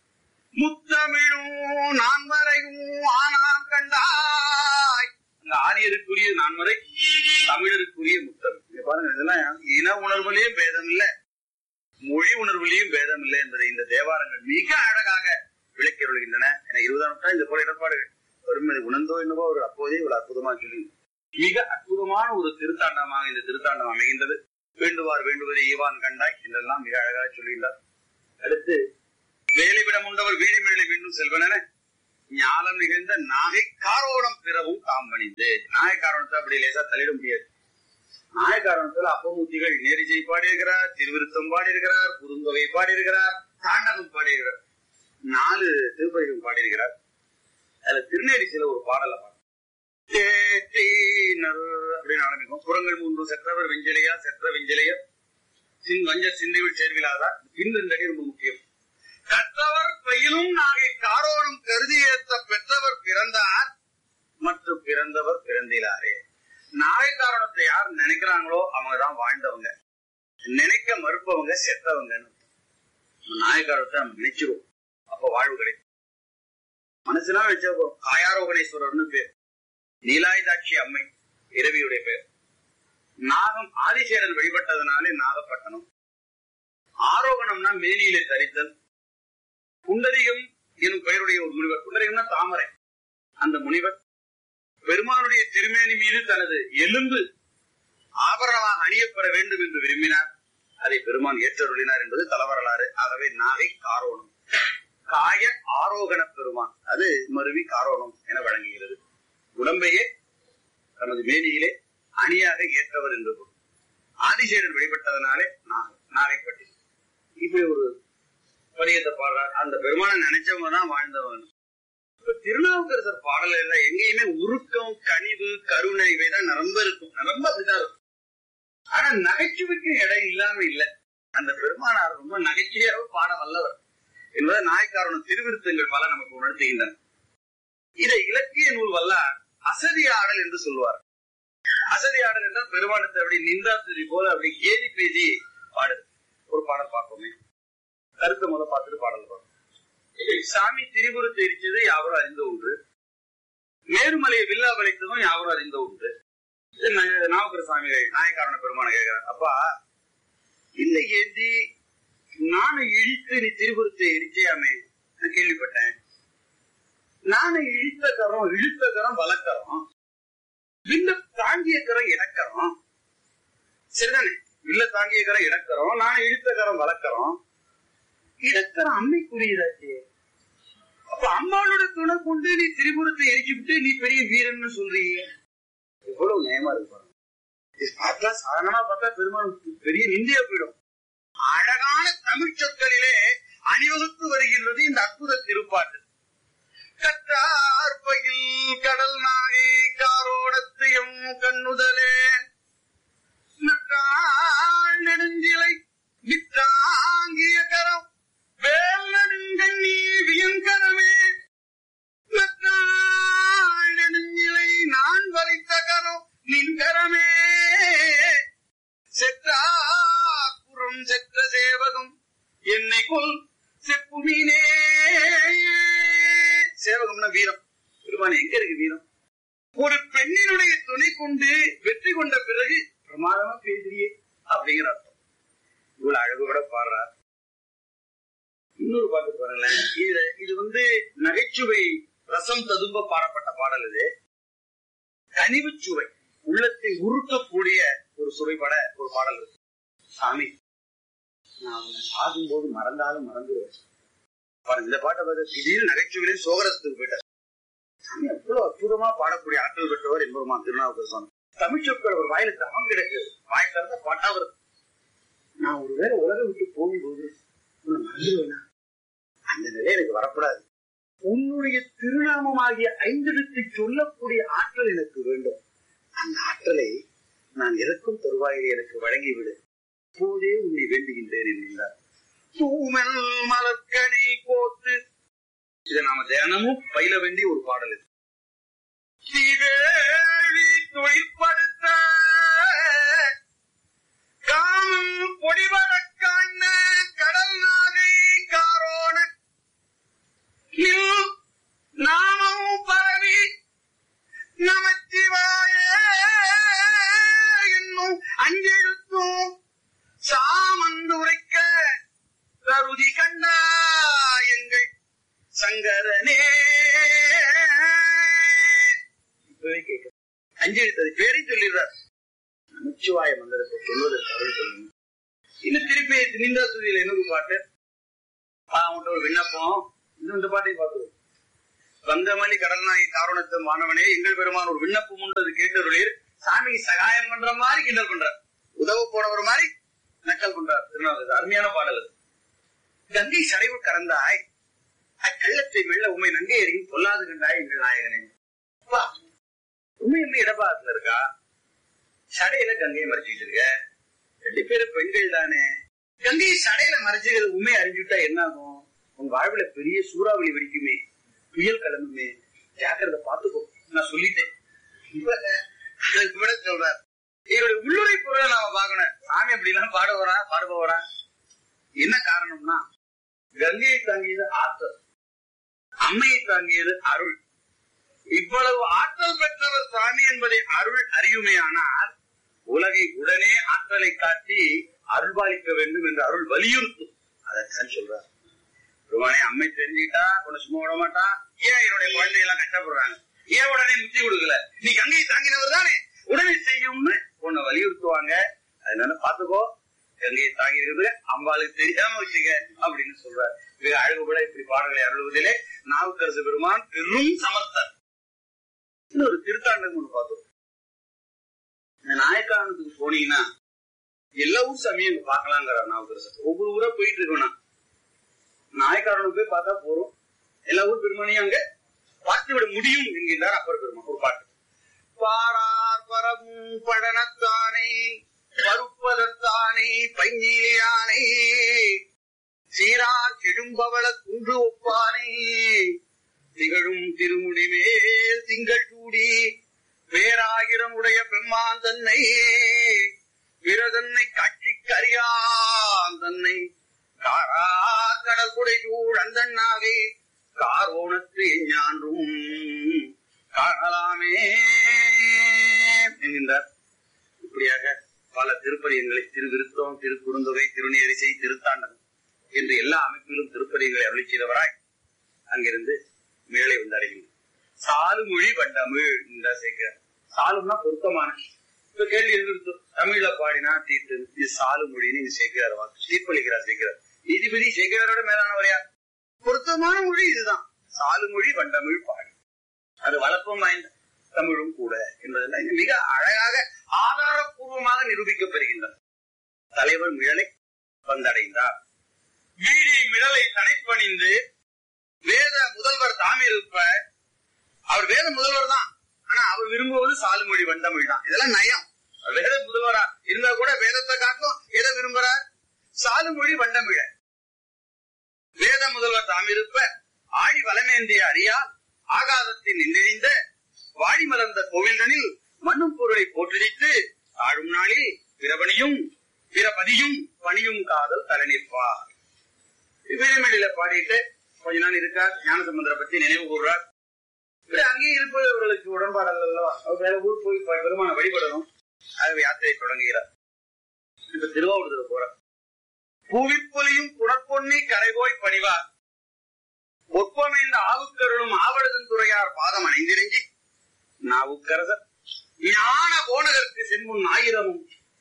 முத்தமிழும் நான்மறையும் ஆனாம் கண்டாய் அந்த ஆரியருக்குரிய நான்மறை தமிழருக்குரிய முத்தமிழ் இங்க பாருங்க இதெல்லாம் இன உணர்வுலயும் பேதம் இல்ல மொழி உணர்வுலயும் பேதம் இல்லை என்பதை இந்த தேவாரங்கள் மிக அழகாக விளக்கி வருகின்றன என இருபதாம் நூற்றாண்டு இந்த போல இடர்பாடுகள் வரும்பதை உணர்ந்தோ என்னவோ ஒரு அப்போதே ஒரு அற்புதமா சொல்லி மிக அற்புதமான ஒரு திருத்தாண்டமாக இந்த திருத்தாண்டம் அமைகின்றது வேண்டுவார் வேண்டுவதை ஈவான் கண்டாய் என்றெல்லாம் மிக அழகாக சொல்லுகிறார் அடுத்து வேலைவிடம் உண்டவர் வீடு மேலே மீண்டும் செல்வன ஞாலம் நிகழ்ந்த நாகை காரோணம் பிறவும் தாம் பணிந்து நாகை காரணத்தை அப்படி லேசா தள்ளிட முடியாது நாகை காரணத்துல அப்பமூர்த்திகள் நேரிசை பாடியிருக்கிறார் திருவிருத்தம் பாடியிருக்கிறார் குறுந்தொகை பாடியிருக்கிறார் தாண்டகம் பாடியிருக்கிறார் நாலு திருப்பதிகம் பாடியிருக்கிறார் அதுல திருநேரிசையில ஒரு பாடலை பாடு தேற்றினர் அப்படின்னு ஆரம்பிக்கும் புறங்கள் மூன்று செற்றவர் வெஞ்சலையா செற்ற வெஞ்சலையா சின் வஞ்ச சிந்தைவில் சேர்விலாதா பின்னண்டடி ரொம்ப முக்கியம் கற்றவர் பயிலும் நாகை காரோடும் கருதி ஏத்த பெற்றவர் பிறந்தார் மற்றும் பிறந்தவர் பிறந்திலாரே நாகை காரணத்தை யார் நினைக்கிறாங்களோ அவங்க தான் வாழ்ந்தவங்க நினைக்க மறுப்பவங்க செத்தவங்கன்னு நாகை காரணத்தை நம்ம நினைச்சிருவோம் அப்ப வாழ்வு கிடைக்கும் மனசுனா வச்சா போதும். காயாரோகணேஸ்வரர்னு பேர் நீலாயுதாட்சி அம்மை இரவியுடைய பேர் நாகம் ஆதிசேரன் வழிபட்டதனாலே நாகப்பட்டினம் ஆரோகணம்னா மேனியிலே தரித்தல் குண்டரிகம் எனும் பெயருடைய ஒரு முனிவர் குண்டரிகம்னா தாமரை அந்த முனிவர் பெருமானுடைய திருமேனி மீது தனது எலும்பு ஆபரணமாக அணியப்பட வேண்டும் என்று விரும்பினார் அதை பெருமான் ஏற்றருளினார் என்பது தலவரலாறு ஆகவே நாகை காரோணம் காய ஆரோகண பெருமான் அது மருவி காரோணம் என வழங்குகிறது உடம்பையே தனது மேனியிலே அணியாக ஏற்றவர் என்று பொருள். ஆதிசேரன் வழிபட்டதனாலே நாகை நாகைப்பட்டி இப்படி ஒரு பதியத்தை பாடுறார் அந்த பெருமானை நினைச்சவங்க தான் வாழ்ந்தவங்க இப்ப திருநாவுக்கரசர் பாடல் எல்லாம் எங்கேயுமே உருக்கம் கனிவு கருணை இவைதான் நிரம்ப இருக்கும் நிரம்ப அப்படிதான் இருக்கும் ஆனா நகைச்சுவைக்கு இடம் இல்லாம இல்ல அந்த பெருமானார் ரொம்ப நகைச்சுவையாக பாட வல்லவர் என்பதை நாயக்காரனும் திருவிருத்தங்கள் பல நமக்கு உணர்த்துகின்றன இதை இலக்கிய நூல் வல்லார் அசதி ஆடல் என்று சொல்வார் அசதி ஆடல் என்றால் பெருமானத்தை அப்படி நிந்தாத்துதி போல அப்படி கேலி பேசி பாடுது ஒரு பாடல் பார்ப்போமே கருத்தை முதல்ல பார்த்துட்டு பாடல் பார்ப்போம் சாமி திரிபுரத்தை எரிச்சது யாவரும் அறிந்த ஒன்று மேருமலையை வில்லா வளைத்ததும் யாவரும் அறிந்த ஒன்று இது நா- நாவுக்கர சாமிகள் நாயக்காரன பெருமான கேட்கிறார் அப்பா இல்ல ஏந்தி நானும் இழித்து நீ திரிபுரத்தை எரிச்சியாமே நான் கேள்விப்பட்டேன் நானும் இழித்த கரம் இழுத்த கரம் வளர்க்கறோம் வில்ல தாங்கிய கரம் இறக்கறோம் சரிதானே வில்ல தாங்கிய கரம் இறக்கறோம் நானும் இழுத்த கரம் வளர்க்கறோம் இறக்கறம் அம்மைக்குரியதாச்சு அப்ப அம்மாவோட துணை கொண்டு நீ திரிபுரத்தை எரிச்சுவிட்டு நீ பெரிய வீரன்னு சொல்றீங்க எவ்வளவு நயமா இருக்கு பாருங்க. இது பார்த்தா சாதாரணமா பார்த்தா பெருமாள் பெரிய நிந்தையா போயிடும் அழகான தமிழ் சொற்களிலே அணிவகுத்து வருகின்றது இந்த அற்புத திருப்பாட்டு கற்றார்பையில் கடல் நாகை காரோடத்து எம் கண்ணுதலே நட்டாள் நெடுஞ்சிலை விற்றாங்கிய கரம் வேல் நெடுங்கண்ணி வியங்கரமே நட்டாள் நெடுஞ்சிலை நான் வலித்த கரம் நின்கரமே செற்றா குறம் செற்ற சேவகம் என்னை கொல் செப்புமீனே சேவகம்னா வீரம் பெருமான் எங்க இருக்கு வீரம் ஒரு பெண்ணினுடைய துணை கொண்டு வெற்றி கொண்ட பிறகு பிரமாதமா பேசுறியே அப்படிங்கிற அர்த்தம் இவ்வளவு அழகோட பாடுறார் இன்னொரு பாட்டு பாருங்களேன் இது இது வந்து நகைச்சுவை ரசம் ததும்ப பாடப்பட்ட பாடல் இது கனிவுச் சுவை உள்ளத்தை உருக்கக்கூடிய ஒரு சுவைப்பட ஒரு பாடல் இருக்கு சாமி நான் உன்னை சாகும்போது மறந்தாலும் மறந்துடுவேன் பாருங்க இந்த பாட்டை பார்த்து திடீர்னு நகைச்சுவையிலே சோகரசத்துக்கு போயிட்டார் சாமி அவ்வளவு அற்புதமா பாடக்கூடிய ஆற்றல் பெற்றவர் என்பருமான் திருநாவுக்கர் சுவாமி தமிழ் சொற்கள் ஒரு வாயில தவம் கிடக்கு வாய் திறந்த பாட்டா வருது நான் ஒருவேளை உலகம் விட்டு போகும்போது உன்னை மறந்துடுவேனா அந்த நிலை எனக்கு வரக்கூடாது உன்னுடைய திருநாமமாகிய ஐந்தெழுத்தை சொல்லக்கூடிய ஆற்றல் எனக்கு வேண்டும் அந்த ஆற்றலை நான் இறக்கும் தருவாயிலே எனக்கு வழங்கிவிடு இப்போதே உன்னை வேண்டுகின்றேன் என்கிறார் தூமல் மலர்கனி கோத்து இதை நாம தினமும் பயில வேண்டிய ஒரு பாடல் இது தீவேலி தொழிற்படுத்த காமம் பொடிவரக்கான கடல் நாகை காரோண நில் நாமம் பரவி நமச்சிவாய என்னும் அஞ்செழுத்தும் சாமந்து உரைக்க கருதி கண்டா எங்கள் சங்கரனே இப்பவே கேட்க அஞ்செழுத்தது பேரை சொல்லிடுறார் நமச்சிவாய மந்திரத்தை சொல்வதற்கு அருள் சொல்லுங்க இன்னும் திருப்பி நின்றா சுதியில இன்னொரு பாட்டு அவங்கள்ட்ட ஒரு விண்ணப்பம் இன்னும் இந்த பாட்டையும் பார்த்துருவோம் வந்தமணி கடல் நாய் காரணத்து மாணவனே எங்கள் பெருமான் ஒரு விண்ணப்பம் உண்டு அது கேட்டருளீர் சாமி சகாயம் பண்ற மாதிரி கிண்டல் பண்றார் உதவ போனவர் மாதிரி நக்கல் பண்றார் திருநாள் அருமையான பாடல் அது கங்கை சடைவு கறந்தாய் அக்கள்ளத்தை மெல்ல உண்மை நங்கை எறியும் பொல்லாது கண்டாய் எங்கள் நாயகனே அப்பா, உண்மை என்ன இடபாகத்துல இருக்கா சடையில கங்கையை மறைச்சிட்டு இருக்க ரெண்டு பேரும் பெண்கள் தானே கங்கையை சடையில மறைச்சுக்கிறது உண்மை அறிஞ்சுட்டா என்ன ஆகும் உன் வாழ்வுல பெரிய சூறாவளி வெடிக்குமே புயல் கிளம்புமே ஜாக்கிரதை பாத்துக்கோ நான் சொல்லிட்டேன் இப்ப அதுக்கு விட சொல்றார் இவருடைய உள்ளுரை பொருளை நாம பார்க்கணும் சாமி அப்படி எல்லாம் பாடுவரா பாடுபவரா என்ன காரணம்னா கங்கையை தாங்கியது ஆற்றல் அம்மையை தாங்கியது அருள் இவ்வளவு ஆற்றல் பெற்றவர் சாமி என்பதை அருள் அறியுமையானால் உலகை உடனே ஆற்றலை காட்டி அருள்பாலிக்க வேண்டும் என்று அருள் வலியுறுத்தும் அதைத்தான் சொல்றார் பெருமானே அம்மை தெரிஞ்சுக்கிட்டா உன்னை சும்மா விட மாட்டா ஏன் என்னுடைய குழந்தை எல்லாம் கஷ்டப்படுறாங்க ஏன் உடனே முத்தி கொடுக்கல நீ கங்கையை தாங்கினவர் தானே உடனே செய்யும்னு உன்னை வலியுறுத்துவாங்க அதனால பாத்துக்கோ கங்கையை தாங்கி இருக்குது அம்பாளுக்கு தெரியாம வச்சுக்க அப்படின்னு சொல்றார் மிக அழகுபட இப்படி பாடல்களை அருள்வதிலே நாவுக்கரசு பெருமான் பெரும் சமர்த்தர் இன்னொரு திருத்தாண்டம் ஒண்ணு பார்த்தோம் இந்த நாயக்கானத்துக்கு போனீங்கன்னா எல்லா ஊர் சாமியும் இங்க பாக்கலாங்கிற நாவுக்கரசர் ஒவ்வொரு ஊரா போயிட்டு இருக்கோம்னா நாயக்காரனுக்கு போய் பார்த்தா போறோம் எல்லா ஊர் பெருமானையும் அங்க பார்த்து விட முடியும் என்கின்றார் அப்பர் பெருமான் ஒரு பாட்டு பாரார் பரவும் பழனத்தானே பருப்பதத்தானே பைஞ்சீலியானே சீரார் கெடும்பவள குன்று ஒப்பானே திகழும் திருமுடி மேல் திங்கள் கூடி பேராயிரம் உடைய பெம்மான் தன்னை பிறதன்னை காட்சி கரியான் தன்னை காரா கடல் குடை சூழ் அந்தன்னாகை காரோணத்து ஞான்றும் காணலாமே என்கின்றார் இப்படியாக பல திருப்பதியங்களை திருவிருத்தம் திருக்குறுந்தொகை திருநேரிசை திருத்தாண்டம் என்று எல்லா அமைப்பிலும் திருப்பதிகளை அருளி செய்தவராய் அங்கிருந்து மேலே வந்து அடைகின்றார் சாலுமொழி வண்டமிழ் என்றார் சேர்க்கிறார் சாலும்னா பொருத்தமான இப்ப கேள்வி இருக்கு தமிழ்ல பாடினா தீர்த்து இது சாலு மொழின்னு இது சேர்க்கிறார் வாக்கு தீர்ப்பளிக்கிறார் சேர்க்கிறார் நீதிபதி சேர்க்கிறாரோட மேலானவர் யார் பொருத்தமான மொழி இதுதான் சாலு மொழி வண்டமிழ் பாடி அது வழக்கம் வாய்ந்த தமிழும் கூட என்பதெல்லாம் இங்கு மிக அழகாக ஆதாரப்பூர்வமாக நிரூபிக்கப்படுகின்றது தலைவர் மிழலை வந்தடைந்தார் வீடி மிழலை தனிப்பணிந்து வேத முதல்வர் தாமிருப்ப அவர் வேத முதல்வர் தான் ஆனா அவர் விரும்புவது சாலுமொழி வண்டமிழ் தான் இதெல்லாம் நயம் அவர் வேத முதல்வரா இருந்தா கூட வேதத்தை காட்டும் எதை விரும்புறார் சாலுமொழி வண்டமிழ வேத முதல்வர் தாமிருப்ப ஆழி வலமேந்திய அறியால் ஆகாதத்தில் நின்றெறிந்த வாடி மலர்ந்த கோவில்தனில் மண்ணும் பொருளை போற்றுவித்து ஆழும் நாளில் பிறபணியும் பிறபதியும் பணியும் காதல் தலை நிற்பார் வீரமேடியில பாடிட்டு கொஞ்ச நாள் இருக்கார் ஞானசம்பந்தரை பத்தி நினைவு கூறுறார் இப்படி அங்கேயே இருப்பவர்களுக்கு உடன்பாடல் அல்லவா அவர் வேற ஊர் போய் ப- பெருமான வழிபடணும் ஆகவே யாத்திரை தொடங்குகிறார் இப்ப திருவாவூர் போறார் பூவிப்பொலியும் புனற்பொன்னி கரைபோய் பணிவார் ஒப்பமைந்த ஆவுக்கருளும் ஆவடதன் துறையார் பாதம் அணிந்திருஞ்சி நாவுக்கரசர் ஞான போனதற்கு சென்முன் ஆயிரமும்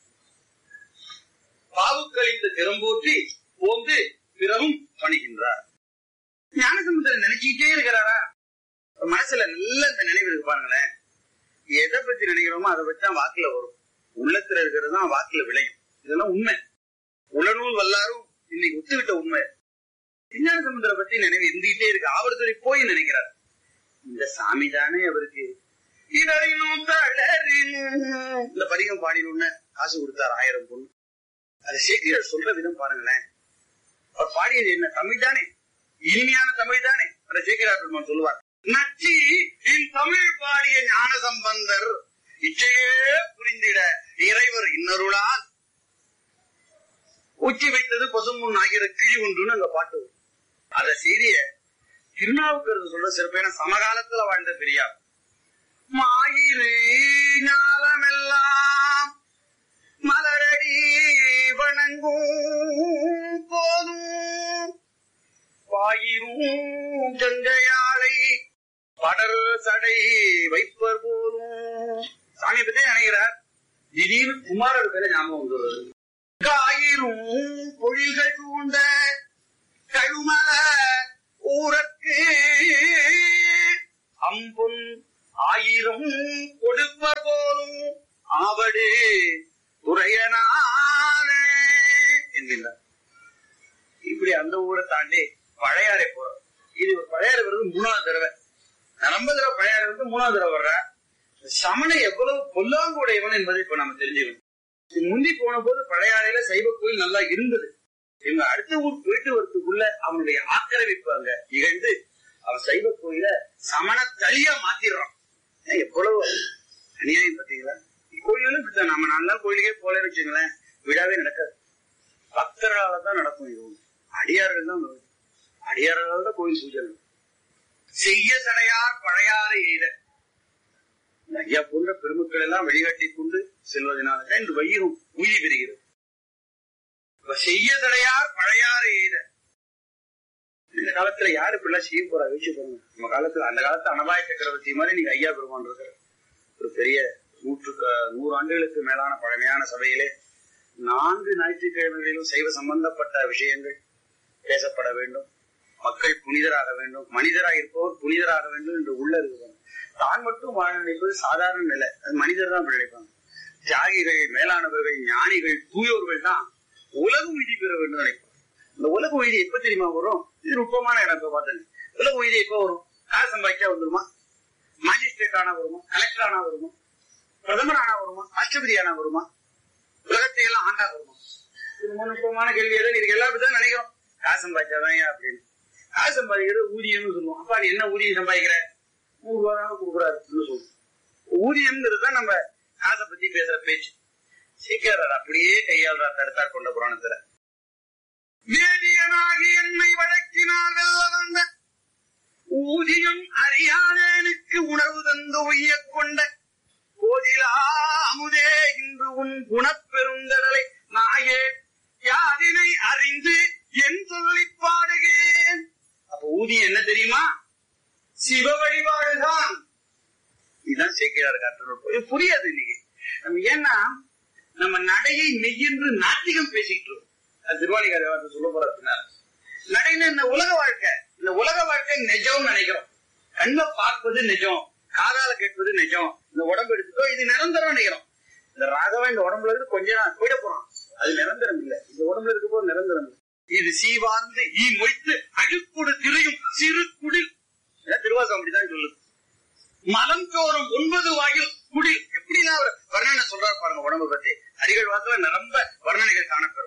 பாவுக்களித்து திறம்போற்றி போந்து பிறவும் பணிகின்றார் ஞானசமுத்திரன் நினைச்சுக்கிட்டே இருக்கிறாரா மனசுல நல்ல இந்த நினைவு இருக்கு பாருங்களேன் எதை பத்தி நினைக்கிறோமோ அதை பத்தி தான் வாக்குல வரும் உள்ளத்துல இருக்கிறது தான் வாக்குல விளையும் இதெல்லாம் உண்மை உளநூல் வல்லாரும் இன்னைக்கு ஒத்துக்கிட்ட உண்மை விஞ்ஞான சமுத்திரம் பத்தி நினைவு இருந்துகிட்டே இருக்கு ஆவரத்துறை போய் நினைக்கிறார் இந்த சாமி தானே அவருக்கு இடறினும் தளரினும் இந்த பதிகம் பாடினு காசு கொடுத்தார் ஆயிரம் பொண்ணு அது சேக்கியர் சொல்ற விதம் பாருங்களேன் அவர் பாடியது என்ன தமிழ் தானே இனிமையான தமிழ் தானே அந்த சேக்கிரார் பெருமான் சொல்லுவார் நச்சி என் தமிழ் பாடிய ஞான சம்பந்தர் இச்சையே புரிந்திட இறைவர் இன்னருளால் உச்சி வைத்தது பசுமுன் ஆகிற கிழி ஒன்றுன்னு அங்க பாட்டு வரும். அத செய்திய திருநாவுக்கரசு சொல்ற சிறப்பான சமகாலத்துல வாழ்ந்த பெரியார் மாயிரு ஞாலமெல்லாம் மலரடி வணங்கும் போதும் பாயிரும் கங்கையாளை படர் சடை வைப்பர் போலும் சாமி பத்தி நினைக்கிறார் திடீர்னு குமாரர் பேர ஞாபகம் வந்துடுறது காயிரும் பொழில்கள் சூழ்ந்த கழுமல ஊரற்கு அம்பொன் ஆயிரம் கொடுப்ப போலும் ஆவடு துறையனான என்கின்றார் இப்படி அந்த ஊரை தாண்டி பழையாறை போறோம் இது ஒரு பழையாறை வருது மூணாவது தடவை நான் ரொம்ப தடவை பழையாறை வந்து மூணாவது தடவை வர்ற சமண எவ்வளவு பொல்லாங்குடையவன் என்பதை இப்ப நம்ம தெரிஞ்சுக்கணும் இது முந்தி போன போது பழையாறையில சைவ கோயில் நல்லா இருந்தது இவங்க அடுத்த ஊர் போயிட்டு வரதுக்குள்ள அவனுடைய ஆக்கிரமிப்பு அங்க இகழ்ந்து அவன் சைவ கோயில சமண தளியா மாத்திடுறான் ஏன் எவ்வளவு அநியாயம் பாத்தீங்களா கோயிலும் இப்படித்தான் நம்ம நாலு நாள் கோயிலுக்கே போலன்னு வச்சுங்களேன் விழாவே நடக்காது பக்தர்களால தான் நடக்கும் இது அடியார்கள் தான் வரும். அடியார்களால தான் கோயில் பூஜை நடக்கும். செய்ய சடையார் பழையாறு எய்த இந்த ஐயா போன்ற பெருமக்கள் எல்லாம் வழிகாட்டி கொண்டு செல்வதனால இந்த வையகம் உயிரி பெறுகிறது இப்ப செய்ய தடையார் பழையாறு எய்த இந்த காலத்துல யாரு இப்படிலாம் செய்ய போறா யோசிச்சு பாருங்க நம்ம காலத்துல அந்த காலத்து அனபாய சக்கரவர்த்தி மாதிரி நீங்க ஐயா பெருமான் இருக்கிற ஒரு பெரிய நூற்றுக்கு நூறு ஆண்டுகளுக்கு மேலான பழமையான சபையிலே நான்கு ஞாயிற்றுக்கிழமைகளிலும் சைவ சம்பந்தப்பட்ட விஷயங்கள் பேசப்பட வேண்டும் மக்கள் புனிதராக வேண்டும் மனிதராக இருப்பவர் புனிதராக வேண்டும் என்று உள்ள இருக்கிறாங்க தான் மட்டும் வாழ நினைப்பது சாதாரண நிலை அது மனிதர் தான் அப்படி நினைப்பாங்க தியாகிகள் மேலானவர்கள் ஞானிகள் தூயோர்கள் தான் உலக உய்தி பெற வேண்டும் நினைப்பாங்க இந்த உலக உய்தி எப்ப தெரியுமா வரும் இது நுட்பமான இடம் இப்ப பார்த்தேன் உலக உய்தி எப்ப வரும் காசு சம்பாதிச்சா வந்துருமா மாஜிஸ்ட்ரேட் ஆனா வருமா கலெக்டர் ஆனா வருமா பிரதமர் ஆனா வருமா ராஷ்டிரபதி ஆனா வருமா உலகத்தை எல்லாம் ஆண்டா வருமா இது ரொம்ப நுட்பமான கேள்வி எதை இதுக்கு எல்லாரும் தான் நினைக்கிறோம் காசு சம்பாதிச்சாதான் ஏன் அப்படின்னு காசு சம்பாதிக்கிறது ஊதியம்னு சொல்லுவோம் அப்பா நீ என்ன ஊதியம் சம்பாதிக்கிற நூறு ரூபா தான் கொடுக்குறாருன்னு சொல்லுவோம் ஊதியம்ங்கிறது தான் நம்ம காசை பத்தி பேசுற பேச்சு சீக்கிரம் அப்படியே கையாளுறார் தடுத்தார் கொண்ட புராணத்துல வேதியனாகி என்னை வழக்கினால் வெல்ல வந்த ஊதியம் அறியாதேனுக்கு உணர்வு தந்து உய்யக் கொண்ட கோதிலா அமுதே இன்று உன் குணப்பெருங்கடலை நாயே யாதினை அறிந்து என் சொல்லி பாடுகிறேன் அப்ப ஊதியம் என்ன தெரியுமா சிவ வழிபாடுதான் இதுதான் சேர்க்கிறார் காற்று புரியாது இன்னைக்கு நம்ம ஏன்னா நம்ம நடையை மெய்யென்று நாத்திகம் பேசிட்டு இருக்கோம் அது திருவாணிகாரி வார்த்தை சொல்ல போற பின்னால நடைன்னு இந்த உலக வாழ்க்கை இந்த உலக வாழ்க்கை நிஜம் நினைக்கிறோம் கண்ணை பார்ப்பது நிஜம் காதால கேட்பது நிஜம் இந்த உடம்பு எடுத்துட்டோம் இது நிரந்தரம் நினைக்கிறோம் இந்த ராகவன் இந்த உடம்புல இருந்து கொஞ்ச நாள் போயிட போறோம் அது நிரந்தரம் இல்ல இந்த உடம்புல இருக்க போது நிரந்தரம் இல்ல. இது சீவார்ந்து ஈ மொய்த்து அழுக்குடு திரையும் சிறு குடில் ஏன் திருவாசகம் அப்படிதான் சொல்லுது மலம் தோறும் ஒன்பது வாயில் குடில் எப்படிலாம் அவர் வர்ணனை சொல்றாரு பாருங்க உடம்பு பத்தி அடிகள் வாசல நிரம்ப வர்ணனைகள் காணப்பெறும்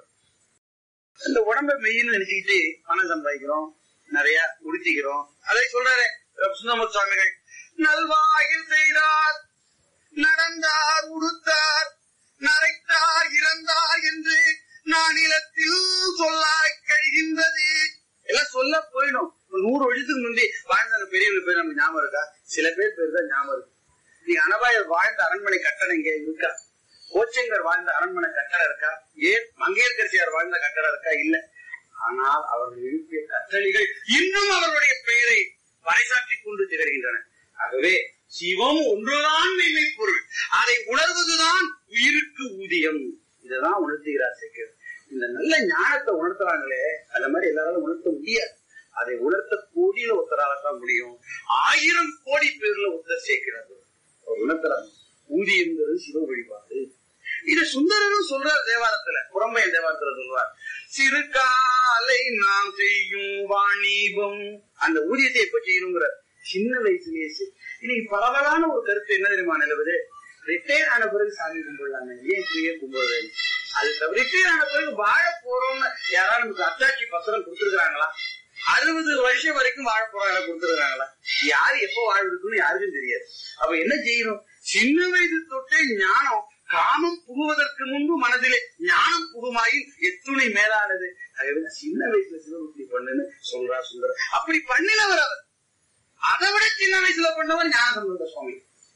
இந்த உடம்ப மெய்ன்னு நினைச்சுக்கிட்டு பணம் சம்பாதிக்கிறோம் நிறைய உடுத்திக்கிறோம் அதை சொல்றாரு சுந்தரமூர்த்தி சுவாமிகள் நல்வாயில் செய்தார் நடந்தார் உடுத்தார் நரைத்தார் இறந்தார் என்று நானிலத்தில் சொல்லாய் கழிகின்றது எல்லாம் சொல்ல போயிடும் ஒரு நூறு வருஷத்துக்கு முந்தி வாழ்ந்த அந்த பெரியவங்க பேர் நமக்கு ஞாபகம் இருக்கா சில பேர் பேர் தான் ஞாபகம் இருக்கு நீ அனபாயர் வாழ்ந்த அரண்மனை கட்டடம் இங்க இருக்கா கோச்சங்கர் வாழ்ந்த அரண்மனை கட்டடம் இருக்கா ஏன் மங்கையர்கரசியார் வாழ்ந்த கட்டடம் இருக்கா இல்ல ஆனால் அவர்கள் எழுப்பிய கட்டளைகள் இன்னும் அவர்களுடைய பெயரை பறைசாற்றிக் கொண்டு திகழ்கின்றன ஆகவே சிவம் ஒன்றுதான் மெய்மை பொருள் அதை உணர்வதுதான் உயிருக்கு ஊதியம் இதைதான் உணர்த்துகிறார் சேக்கர் இந்த நல்ல ஞானத்தை உணர்த்துறாங்களே அந்த மாதிரி எல்லாராலும் உணர்த்த முடியாது அதை உணர்த்த கோடியில ஒருத்தரால தான் முடியும் ஆயிரம் கோடி பேர்ல ஒருத்தர் சேர்க்கிறார் அவர் உணர்த்துறாங்க ஊதியங்கிறது சிவ வழிபாடு இது சுந்தரரும் சொல்றார் தேவாரத்துல புறம்பையன் தேவாரத்துல சொல்றார் சிறு காலை நாம் செய்யும் வாணிபம் அந்த ஊதியத்தை எப்ப செய்யணுங்கிற சின்ன வயசுலயே செய். இன்னைக்கு பரவலான ஒரு கருத்து என்ன தெரியுமா நிலவுது ரிட்டையர் ஆன பிறகு சாமி கும்பிடலாங்க ஏன் இப்படியே கும்பிடுறது அது தவிர ரிட்டையர் ஆன பிறகு வாழ போறோம்னு யாராவது நமக்கு அத்தாட்சி பத்திரம் கொடுத்துருக்காங்களா அறுபது வருஷம் வரைக்கும் வாழ போறாங்க கொடுத்துருக்காங்களா யாரு எப்போ வாழ்றதுன்னு யாருக்கும் தெரியாது அப்ப என்ன செய்யணும் சின்ன வயது தொட்டே ஞானம் காமம் புகுவதற்கு முன்பு மனதிலே ஞானம் புகுமாயின் எத்துணை மேலானது ஆகவே சின்ன வயசுல சிவபக்தி பண்ணுன்னு சொல்றா சுந்தரம் அப்படி பண்ணினவர் அவர் அதை விட சின்ன வயசுல பண்ணவர் ஞான சம்பந்த சுவாமி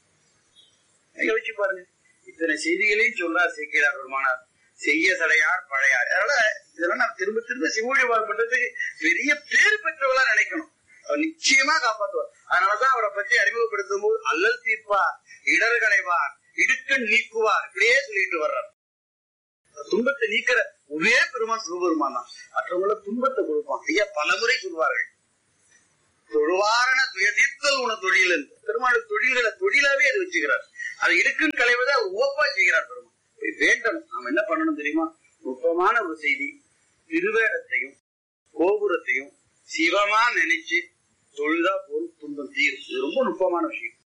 நீங்க வச்சு பாருங்க இத்தனை செய்திகளையும் சொல்றார் சேக்கிரார் பெருமானார் செய்ய சடையார் பழையார் அதனால இதெல்லாம் நம்ம திரும்ப திரும்ப சிவோடி பண்றதுக்கு பெரிய பேர் பெற்றவளா நினைக்கணும் அவர் நிச்சயமா காப்பாற்றுவார் அதனாலதான் அவரை பற்றி அறிமுகப்படுத்தும் போது அல்லல் தீர்ப்பார் இடர் களைவார் இடுக்கண் நீக்குவார் இப்படியே சொல்லிட்டு வர்றார் துன்பத்தை நீக்கிற ஒரே பெருமான் சிவபெருமான் தான் மற்றவங்கள துன்பத்தை கொடுப்பான் ஐயா பலமுறை சொல்வார்கள் தொழுவாரண துயசித்தல் உன தொழில் என்று பெருமாள் தொழில்களை தொழிலாவே அது வச்சுக்கிறார் அதை இருக்கும் கலைவதை உவப்பா செய்கிறார் பெருமாள் போய் வேண்டணும் நாம என்ன பண்ணணும் தெரியுமா நுட்பமான ஒரு செய்தி திருவேடத்தையும் கோபுரத்தையும் சிவமா நினைச்சு தொழுதா பொருள் துன்பம் தீரும் இது ரொம்ப நுட்பமான விஷயம்